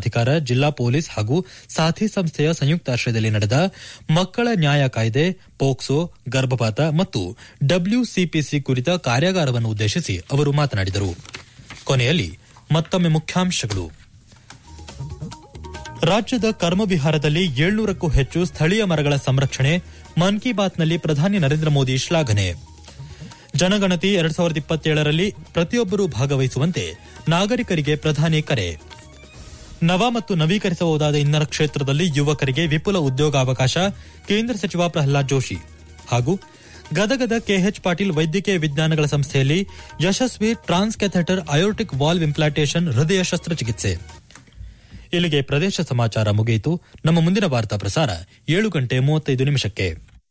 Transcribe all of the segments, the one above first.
ಪ್ರಾಧಿಕಾರ ಜಿಲ್ಲಾ ಪೊಲೀಸ್ ಹಾಗೂ ಸಾಥಿ ಸಂಸ್ಥೆಯ ಸಂಯುಕ್ತಾಶ್ರಯದಲ್ಲಿ ನಡೆದ ಮಕ್ಕಳ ನ್ಯಾಯ ಕಾಯ್ದೆ ಪೋಕ್ಸೋ ಗರ್ಭಪಾತ ಮತ್ತು ಡಬ್ಲ್ಯೂಸಿಪಿಸಿ ಕುರಿತ ಕಾರ್ಯಾಗಾರವನ್ನು ಉದ್ದೇಶಿಸಿ ಅವರು ಮಾತನಾಡಿದರು ಕೊನೆಯಲ್ಲಿ ಮತ್ತೊಮ್ಮೆ ಮುಖ್ಯಾಂಶಗಳು ರಾಜ್ಯದ ಕರ್ಮವಿಹಾರದಲ್ಲಿ ಏಳ್ನೂರಕ್ಕೂ ಹೆಚ್ಚು ಸ್ಥಳೀಯ ಮರಗಳ ಸಂರಕ್ಷಣೆ ಮನ್ ಕಿ ಬಾತ್ನಲ್ಲಿ ಪ್ರಧಾನಿ ನರೇಂದ್ರ ಮೋದಿ ಶ್ಲಾಘನೆ ಜನಗಣತಿ ಎರಡ್ ಸಾವಿರದ ಇಪ್ಪತ್ತೇಳರಲ್ಲಿ ಪ್ರತಿಯೊಬ್ಬರೂ ಭಾಗವಹಿಸುವಂತೆ ನಾಗರಿಕರಿಗೆ ಪ್ರಧಾನಿ ಕರೆ ನವ ಮತ್ತು ನವೀಕರಿಸಬಹುದಾದ ಇಂಧನ ಕ್ಷೇತ್ರದಲ್ಲಿ ಯುವಕರಿಗೆ ವಿಪುಲ ಉದ್ಯೋಗಾವಕಾಶ ಕೇಂದ್ರ ಸಚಿವ ಪ್ರಹ್ಲಾದ್ ಜೋಶಿ ಹಾಗೂ ಗದಗದ ಕೆಎಚ್ ಪಾಟೀಲ್ ವೈದ್ಯಕೀಯ ವಿಜ್ಞಾನಗಳ ಸಂಸ್ಥೆಯಲ್ಲಿ ಯಶಸ್ವಿ ಟ್ರಾನ್ಸ್ಕ್ಯಾಥೆಟರ್ ಅಯೋಟಿಕ್ ವಾಲ್ವ್ ಇಂಪ್ಲಾಂಟೇಷನ್ ಹೃದಯ ಶಸ್ತ್ರಚಿಕಿತ್ಸೆ ಇಲ್ಲಿಗೆ ಪ್ರದೇಶ ಸಮಾಚಾರ ಮುಗಿಯಿತು ನಮ್ಮ ಮುಂದಿನ ವಾರ್ತಾ ಪ್ರಸಾರ ಏಳು ಗಂಟೆ ಮೂವತ್ತೈದು ನಿಮಿಷಕ್ಕೆ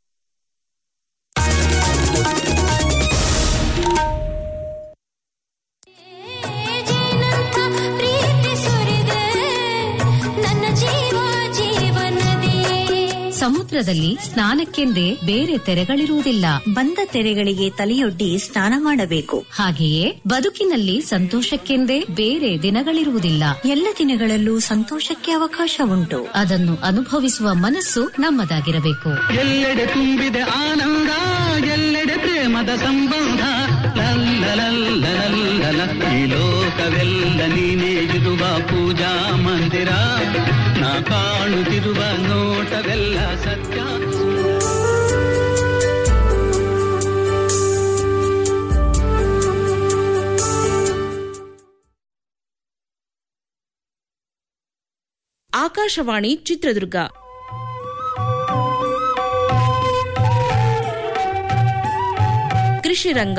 ಜೇನಂತ ಪ್ರೀತಿ ಸುರಿದೆ ನನ್ನ ಜೀವ ಜೀವನದಿ ಸಮುದ್ರದಲ್ಲಿ ಸ್ನಾನಕ್ಕೆಂದೇ ಬೇರೆ ತೆರೆಗಳಿರುವುದಿಲ್ಲ ಬಂದ ತೆರೆಗಳಿಗೆ ತಲೆಯೊಡ್ಡಿ ಸ್ನಾನ ಮಾಡಬೇಕು ಹಾಗೆಯೇ ಬದುಕಿನಲ್ಲಿ ಸಂತೋಷಕ್ಕೆಂದೇ ಬೇರೆ ದಿನಗಳಿರುವುದಿಲ್ಲ ಎಲ್ಲ ದಿನಗಳಲ್ಲೂ ಸಂತೋಷಕ್ಕೆ ಅವಕಾಶ ಉಂಟು ಅದನ್ನು ಅನುಭವಿಸುವ ಮನಸ್ಸು ನಮ್ಮದಾಗಿರಬೇಕು ಎಲ್ಲೆಡೆ ತುಂಬಿದೆ ಆನಂದ ಎಲ್ಲೆಡೆ ಪ್ರೇಮದ ಸಂಬಂಧ ಲಲ್ಲ ಲಲ್ಲ ಲಲ್ಲ ಲ. ಈ ಲೋಕವೆಲ್ಲ ನೀನೇ ಇರುವ ಪೂಜಾ ಮಂದಿರ ನಾ ಕಾಣುತ್ತಿರುವ ನೋಟವೆಲ್ಲ ಸತ್ಯ ಆಕಾಶವಾಣಿ ಚಿತ್ರದುರ್ಗ ಕೃಷಿ ರಂಗ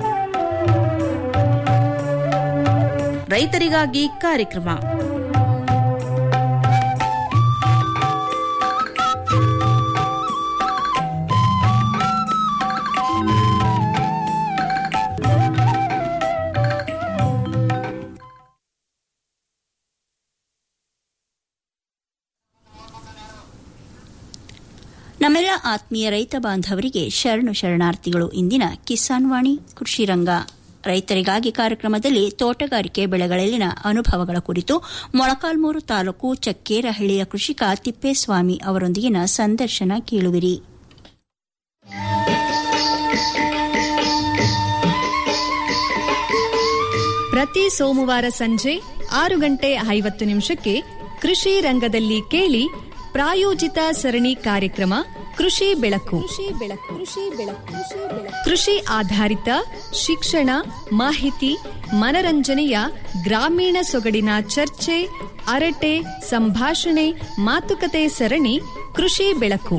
ರೈತರಿಗಾಗಿ ಕಾರ್ಯಕ್ರಮ ನಮ್ಮೆಲ್ಲ ಆತ್ಮೀಯ ರೈತ ಬಾಂಧವರಿಗೆ ಶರಣು ಶರಣಾರ್ಥಿಗಳು ಇಂದಿನ ಕಿಸಾನ್ ವಾಣಿ ಕೃಷಿ ರಂಗ ರೈತರಿಗಾಗಿ ಕಾರ್ಯಕ್ರಮದಲ್ಲಿ ತೋಟಗಾರಿಕೆ ಬೆಳೆಗಳಲ್ಲಿನ ಅನುಭವಗಳ ಕುರಿತು ಮೊಳಕಾಲ್ಮೂರು ತಾಲೂಕು ಚಕ್ಕೇರಹಳ್ಳಿಯ ಕೃಷಿಕ ತಿಪ್ಪೇಸ್ವಾಮಿ ಅವರೊಂದಿಗಿನ ಸಂದರ್ಶನ ಕೇಳುವಿರಿ ಪ್ರತಿ ಸೋಮವಾರ ಸಂಜೆ ಆರು ಗಂಟೆ ಐವತ್ತು ನಿಮಿಷಕ್ಕೆ ಕೃಷಿ ರಂಗದಲ್ಲಿ ಕೇಳಿ ಪ್ರಾಯೋಜಿತ ಸರಣಿ ಕಾರ್ಯಕ್ರಮ ಕೃಷಿ ಬೆಳಕು ಕೃಷಿ ಆಧಾರಿತ ಶಿಕ್ಷಣ ಮಾಹಿತಿ ಮನರಂಜನೆಯ ಗ್ರಾಮೀಣ ಸೊಗಡಿನ ಚರ್ಚೆ ಅರಟೆ ಸಂಭಾಷಣೆ ಮಾತುಕತೆ ಸರಣಿ ಕೃಷಿ ಬೆಳಕು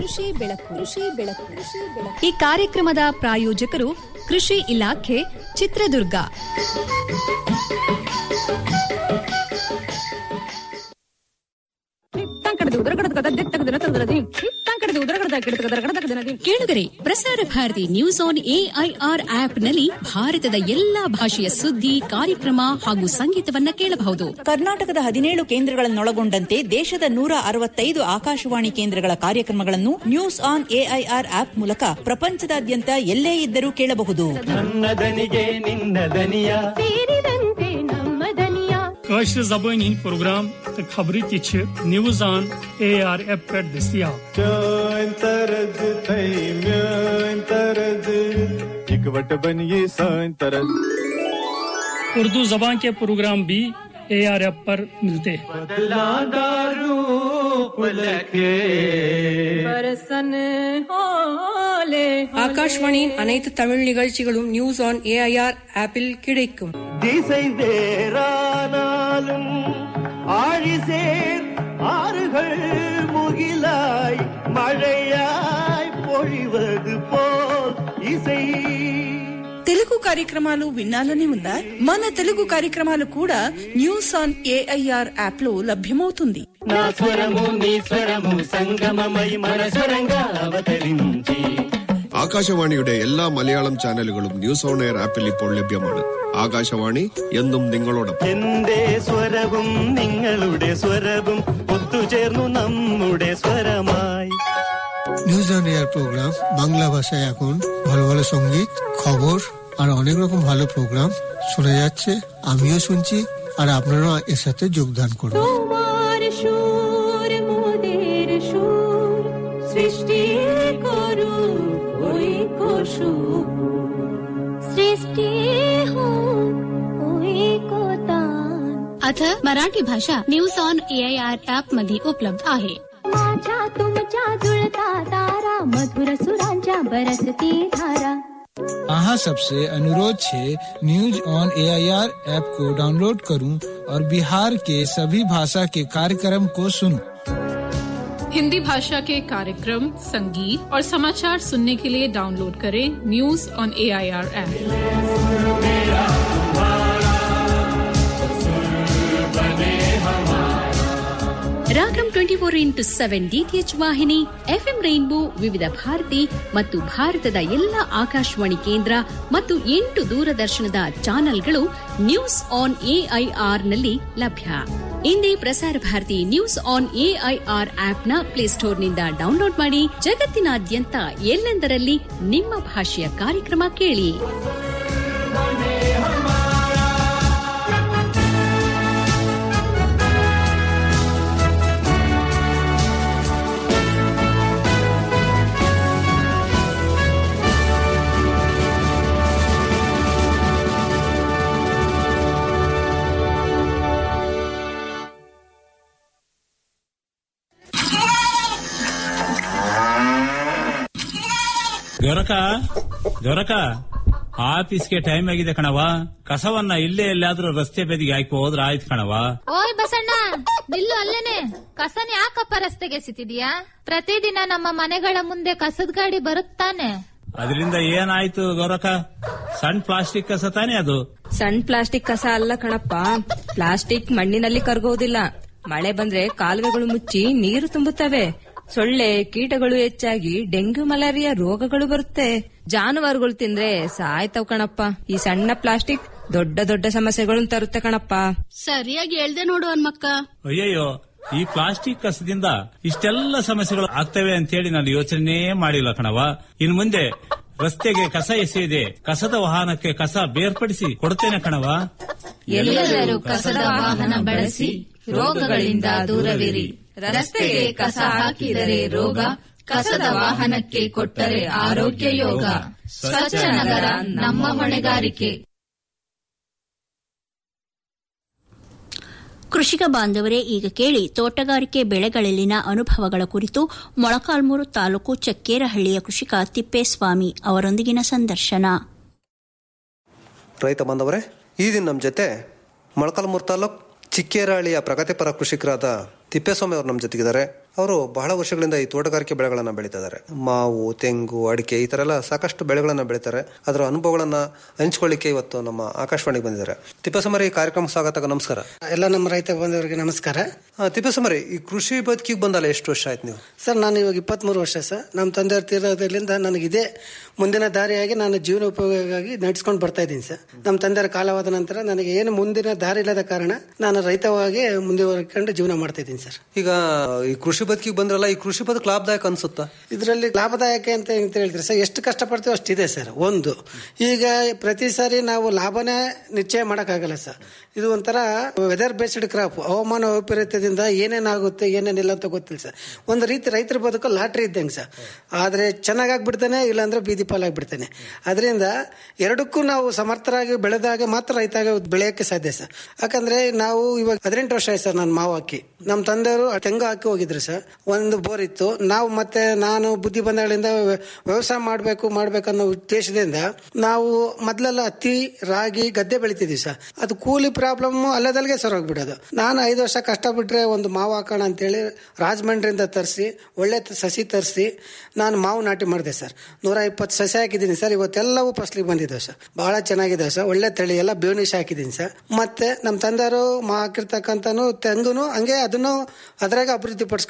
ಈ ಕಾರ್ಯಕ್ರಮದ ಪ್ರಾಯೋಜಕರು ಕೃಷಿ ಇಲಾಖೆ ಚಿತ್ರದುರ್ಗ ಕೇಳುಗರೆ ಪ್ರಸಾರ ಭಾರತಿ ನ್ಯೂಸ್ ಆನ್ ಎಐಆರ್ ಆಪ್ನಲ್ಲಿ ಭಾರತದ ಎಲ್ಲಾ ಭಾಷೆಯ ಸುದ್ದಿ ಕಾರ್ಯಕ್ರಮ ಹಾಗೂ ಸಂಗೀತವನ್ನ ಕೇಳಬಹುದು ಕರ್ನಾಟಕದ ಹದಿನೇಳು ಕೇಂದ್ರಗಳನ್ನೊಳಗೊಂಡಂತೆ ದೇಶದ ನೂರ ಅರವತ್ತೈದು ಆಕಾಶವಾಣಿ ಕೇಂದ್ರಗಳ ಕಾರ್ಯಕ್ರಮಗಳನ್ನು ನ್ಯೂಸ್ ಆನ್ ಎಐಆರ್ ಆಪ್ ಮೂಲಕ ಪ್ರಪಂಚದಾದ್ಯಂತ ಎಲ್ಲೇ ಇದ್ದರೂ ಕೇಳಬಹುದು ನನ್ನ ದನಿಗೆ ನಿನ್ನ ದನಿಯ ಸೇರಿದಂತೆ ನಮ್ಮ ದನಿಯ کٲشِر زبٲنۍ ہٕنٛدۍ پروگرام تہٕ خبرٕ تہِ چھِ نِوٕز آن اے آر ایف پٮ۪ٹھ دٔستیاب چٲنۍ طرز تھے میٲنۍ طرز اِکوٹ بن یہ سٲنۍ طرز اردو زبان کے پروگرام بھی اے آر ایف پر ملتے ہیں ಬದಲಾದ ರೂಪ ಲಖೆ ஆகாஷ்வாணியின் அனைத்து தமிழ் நிகழ்ச்சிகளும் நியூஸ் ஆன் ஏஐஆர் ஆப்பில் கிடைக்கும் திசை வேறானாலும் ஆழிசேர் ஆறுகள் முகிலாய் மழையாய் பொழிவது போல் இசை తెలుగు కార్యక్రమాలు వినాలని ఉందా మన తెలుగు కార్యక్రమాలు కూడా న్యూస్ ఆన్ ఏఐఆర్ యాప్ లో లభ్యమవుతుంది నా స్వరము నీ స్వరము సంగమమై మన స్వరంగా అవతరించి ആകാശവാണിയുടെ എല്ലാ മലയാളം ചാനലുകളും ന്യൂസ് ഓൺ എയർ ആപ്പിൽ ഇപ്പോൾ ലഭ്യമാണ് ആകാശവാണി എന്നും നിങ്ങളോടൊപ്പം എന്റെ സ്വരവും നിങ്ങളുടെ സ്വരവും ഒത്തുചേർന്നു നമ്മുടെ സ്വരമായി news on air program Bangla ভাষায় এখন ভালো ভালো সঙ্গীত খবর আর অনেক রকম ভালো প্রোগ্রাম শোনা যাচ্ছে আমিও শুনছি আর আপনারাও এর সাথে যোগদান করুন তোমার সুর মোদের সুর সৃষ্টি করু ওই কসু सृष्टी हो कोतान आता मराठी भाषा न्यूज ऑन एआयआर ऍप मध्ये उपलब्ध आहे माझ्या तुमच्या जुळता तारा मधुर सुरांच्या बरसती धारा अहाँ सबसे अनुरोध छे न्यूज ऑन एआईआर ऐप को डाउनलोड करूं और बिहार के सभी भाषा के कार्यक्रम को सुनूं। हिंदी भाषा के कार्यक्रम संगीत और समाचार सुनने के लिए डाउनलोड करें news on A I R app Ragam twenty four into seven DTH ವಾಹಿನಿ ಎಫ್ಎಂ ರೈನ್ಬೋ ವಿವಿಧ ಭಾರತಿ ಮತ್ತು ಭಾರತದ ಎಲ್ಲ ಆಕಾಶವಾಣಿ ಕೇಂದ್ರ ಮತ್ತು ಎಂಟು ದೂರದರ್ಶನದ ಚಾನೆಲ್ಗಳು ನ್ಯೂಸ್ ಆನ್ ಎಐಆರ್ನಲ್ಲಿ ಲಭ್ಯ ಇಂದೇ Prasar Bharati news on AIR ಆಪ್ನ ಪ್ಲೇಸ್ಟೋರ್ನಿಂದ ಡೌನ್ಲೋಡ್ ಮಾಡಿ ಜಗತ್ತಿನಾದ್ಯಂತ ಎಲ್ಲೆಂದರಲ್ಲಿ ನಿಮ್ಮ ಭಾಷೆಯ ಕಾರ್ಯಕ್ರಮ ಕೇಳಿ ಗೊರಕ ಗೊರಕ ಆಫೀಸ್ಗೆ ಟೈಮ್ ಆಗಿದೆ ಕಣವ ಕಸವನ್ನ ಇಲ್ಲೇ ಎಲ್ಲಾದ್ರೂ ರಸ್ತೆ ಬದಿಗೆ ಹಾಕಿ ಹೋದ್ರ ಆಯ್ತು ಕಣವ ಓಯ್ ಬಸಣ್ಣ ನಿಲ್ಲು ಅಲ್ಲೇನೆ ಕಸನ ಯಾಕಪ್ಪ ರಸ್ತೆಗೆ ಎಸಿತಿದ್ಯಾ ಪ್ರತಿದಿನ ನಮ್ಮ ಮನೆಗಳ ಮುಂದೆ ಕಸದ ಗಾಡಿ ಬರುತ್ತಾನೆ ಅದರಿಂದ ಏನಾಯ್ತು ಗೊರಕ ಸಣ್ಣ ಪ್ಲಾಸ್ಟಿಕ್ ಕಸ ತಾನೇ ಅದು ಸಣ್ಣ ಪ್ಲಾಸ್ಟಿಕ್ ಕಸ ಅಲ್ಲ ಕಣಪ್ಪ ಪ್ಲಾಸ್ಟಿಕ್ ಮಣ್ಣಿನಲ್ಲಿ ಕರಗೋದಿಲ್ಲ ಮಳೆ ಬಂದ್ರೆ ಕಾಲುವೆಗಳು ಮುಚ್ಚಿ ನೀರು ತುಂಬುತ್ತವೆ ಸೊಳ್ಳೆ ಕೀಟಗಳು ಹೆಚ್ಚಾಗಿ ಡೆಂಗ್ಯೂ ಮಲೇರಿಯಾ ರೋಗಗಳು ಬರುತ್ತೆ ಜಾನುವಾರುಗಳು ತಿಂದ್ರೆ ಸಾಯ್ತವ್ ಕಣಪ್ಪ ಈ ಸಣ್ಣ ಪ್ಲಾಸ್ಟಿಕ್ ದೊಡ್ಡ ದೊಡ್ಡ ಸಮಸ್ಯೆಗಳನ್ನು ತರುತ್ತೆ ಕಣಪ್ಪ ಸರಿಯಾಗಿ ಹೇಳ್ದೆ ನೋಡು ಹನ್ಮಕ್ಕ ಅಯ್ಯಯ್ಯೋ ಈ ಪ್ಲಾಸ್ಟಿಕ್ ಕಸದಿಂದ ಇಷ್ಟೆಲ್ಲ ಸಮಸ್ಯೆಗಳು ಆಗ್ತವೆ ಅಂತೇಳಿ ನಾನು ಯೋಚನೆ ಮಾಡಿಲ್ಲ ಕಣವ ಇನ್ ಮುಂದೆ ರಸ್ತೆಗೆ ಕಸ ಎಸೆಯದೆ ಕಸದ ವಾಹನಕ್ಕೆ ಕಸ ಬೇರ್ಪಡಿಸಿ ಕೊಡ್ತೇನೆ ಕಣವ ಎಲ್ಲರೂ ಕಸದ ವಾಹನ ಬಳಸಿ ರೋಗಗಳಿಂದ ದೂರವಿರಿ ರಸ್ತೆಗೆ ಕಸ ಹಾಕಿದರೆ ರೋಗ ಕಸದ ವಾಹನಕ್ಕೆ ಕೊಟ್ಟರೆ ಆರೋಗ್ಯ ಯೋಗ ಸ್ವಚ್ಛ ನಗರ ನಮ್ಮ ಹೊಣೆಗಾರಿಕೆ ಕೃಷಿಕ ಬಾಂಧವರೇ ಈಗ ಕೇಳಿ ತೋಟಗಾರಿಕೆ ಬೆಳೆಗಳಲ್ಲಿನ ಅನುಭವಗಳ ಕುರಿತು ಮೊಳಕಾಲ್ಮೂರು ತಾಲೂಕು ಚಕ್ಕೇರಹಳ್ಳಿಯ ಕೃಷಿಕ ತಿಪ್ಪೇಸ್ವಾಮಿ ಅವರೊಂದಿಗಿನ ಸಂದರ್ಶನ ರೈತ ಬಾಂಧವರೇ ಈ ದಿನ ನಮ್ಮ ಜೊತೆ ಮೊಳಕಾಲ್ಮೂರು ತಾಲೂಕ್ ಚಿಕ್ಕೇರಹಳ್ಳಿಯ ಪ್ರಗತಿಪರ ಕೃಷಿಕರಾದ ತಿಪ್ಪೇಸ್ವಾಮಿ ಅವರು ನಮ್ಮ ಜೊತೆಗಿದ್ದಾರೆ ಅವರು ಬಹಳ ವರ್ಷಗಳಿಂದ ಈ ತೋಟಗಾರಿಕೆ ಬೆಳೆಗಳನ್ನ ಬೆಳೀತಿದ್ದಾರೆ ಮಾವು ತೆಂಗು ಅಡಿಕೆ ಈ ತರ ಎಲ್ಲ ಸಾಕಷ್ಟು ಬೆಳೆಗಳನ್ನ ಬೆಳೀತಾರೆ ಅದರ ಅನುಭವಗಳನ್ನ ಹಂಚ್ಕೊಳ್ಳಿಕ್ಕೆ ಇವತ್ತು ನಮ್ಮ ಆಕಾಶವಾಣಿಗೆ ಬಂದಿದ್ದಾರೆ ತಿಪ್ಪೇಸ್ವಾಮಿ ಈ ಕಾರ್ಯಕ್ರಮ ಸ್ವಾಗತ ನಮಸ್ಕಾರ ಎಲ್ಲ ನಮ್ಮ ರೈತ ಬಂಧುವರಿಗೆ ನಮಸ್ಕಾರ ತಿಪ್ಪೇಸ್ವಾಮಿ ಈ ಕೃಷಿ ಬದುಕಿಗೆ ಬಂದಲ್ಲ ಎಷ್ಟು ವರ್ಷ ಆಯ್ತು ನೀವು ಸರ್ ನಾನು ಇವಾಗ ಇಪ್ಪತ್ಮೂರು ವರ್ಷ ಸರ್ ನಮ್ಮ ತಂದೆಯವ್ರ ತೀರೋದ್ರಿಂದ ನನಗಿದೇ ಮುಂದಿನ ದಾರಿಯಾಗಿ ನಾನು ಜೀವನ ಉಪಯೋಗವಾಗಿ ನಡೆಸ್ಕೊಂಡು ಬರ್ತಾ ಇದ್ದೀನಿ ಸರ್ ನಮ್ಮ ತಂದೆಯರ ಕಾಲವಾದ ನಂತರ ನನಗೆ ಏನು ಮುಂದಿನ ದಾರಿ ಇಲ್ಲದ ಕಾರಣ ನಾನು ರೈತವಾಗಿ ಮುಂದುವರ್ಕೊಂಡು ಜೀವನ ಮಾಡ್ತಾ ಇದ್ದೀನಿ ಸರ್ ಈಗ ಈ ಕೃಷಿ ಬದುಕಿಗೆ ಬಂದ್ರಲ್ಲ ಈ ಕೃಷಿ ಬದುಕು ಲಾಭದಾಯಕ ಅನ್ಸುತ್ತಾ ಇದರಲ್ಲಿ ಲಾಭದಾಯಕ ಅಂತ ಅಂತ ಹೇಳ್ತೀರಿ ಸರ್ ಎಷ್ಟು ಕಷ್ಟಪಡ್ತೀವೋ ಅಷ್ಟಿದೆ ಸರ್ ಒಂದು ಈಗ ಪ್ರತಿ ಸಾರಿ ನಾವು ಲಾಭನೇ ನಿಶ್ಚಯ ಮಾಡೋಕ್ಕಾಗಲ್ಲ ಸರ್ ಇದು ಒಂಥರ ವೆದರ್ ಬೇಸ್ಡ್ ಕ್ರಾಪ್ ಹವಾಮಾನ ವೈಪರೀತ್ಯದಿಂದ ಏನೇನಾಗುತ್ತೆ ಏನೇನಿಲ್ಲ ಅಂತ ಗೊತ್ತಿಲ್ಲ ಸರ್ ಒಂದು ರೀತಿ ರೈತರ ಬದುಕು ಲಾಟ್ರಿ ಇದ್ದಂಗೆ ಸರ್ ಆದರೆ ಚೆನ್ನಾಗಾಗ್ಬಿಡ್ತಾನೆ ಇಲ್ಲಾಂದ್ರೆ ಬೀದಿ ಪಾಲಾಗ್ಬಿಡ್ತಾನೆ ಅದರಿಂದ ಎರಡಕ್ಕೂ ನಾವು ಸಮರ್ಥರಾಗಿ ಬೆಳೆದಾಗ ಮಾತ್ರ ರೈತ ಬೆಳೆಯೋಕ್ಕೆ ಸಾಧ್ಯ ಸರ್ ಯಾಕಂದ್ರೆ ನಾವು ಇವಾಗ ಹದಿನೆಂಟು ವರ್ಷ ಆಯ್ತು ಸರ್ ನಾನು ಮಾವು ಹಾಕಿ ನಮ್ಮ ತಂದೆಯವರು ತೆಂಗು ಹಾಕಿ ಹೋಗಿದ್ರು ಸರ್ ಒಂದು ಬೋರ್ ಇತ್ತು ನಾವು ಮತ್ತೆ ನಾನು ಬುದ್ಧಿ ಬಂದಾಗಳಿಂದ ವ್ಯವಸಾಯ ಮಾಡಬೇಕು ಮಾಡ್ಬೇಕನ್ನೋ ಉದ್ದೇಶದಿಂದ ನಾವು ಮೊದಲೆಲ್ಲ ಹತ್ತಿ ರಾಗಿ ಗದ್ದೆ ಬೆಳಿತಿದ್ವಿ ಸರ್ ಅದು ಕೂಲಿ ಪ್ರಾಬ್ಲಮ್ ಅಲ್ಲದಲ್ಲಿಗೆ ಸರ್ ಹೋಗ್ಬಿಡೋದು ನಾನು ಐದು ವರ್ಷ ಕಷ್ಟಪಟ್ಟರೆ ಒಂದು ಮಾವು ಹಾಕೋಣ ಅಂತೇಳಿ ರಾಜಮಂಡ್ರಿಯಿಂದ ತರಿಸಿ ಒಳ್ಳೆ ತ- ಸಸಿ ತರಿಸಿ ನಾನು ಮಾವು ನಾಟಿ ಮಾಡಿದೆ ಸರ್ ನೂರ ಇಪ್ಪತ್ತು ಸಸಿ ಹಾಕಿದ್ದೀನಿ ಸರ್ ಇವತ್ತೆಲ್ಲವೂ ಫಸ್ಲಿಗೆ ಬಂದಿದ್ದಾವೆ ಸರ್ ಬಹಳ ಚೆನ್ನಾಗಿದೆ ಸರ್ ಒಳ್ಳೆ ತಳಿ ಎಲ್ಲ ಬೇವನಿಶ್ ಹಾಕಿದ್ದೀನಿ ಸರ್ ಮತ್ತೆ ನಮ್ಮ ತಂದೆಯವರು ಮಾ ಹಾಕಿರ್ತಕ್ಕಂಥನು ತೆಂಗುನು ಹಂಗೆ ಅದನ್ನು ಅದ್ರಾಗ ಅಭಿವೃದ್ಧಿ ಪಡಿಸ್ಕೊಂಡು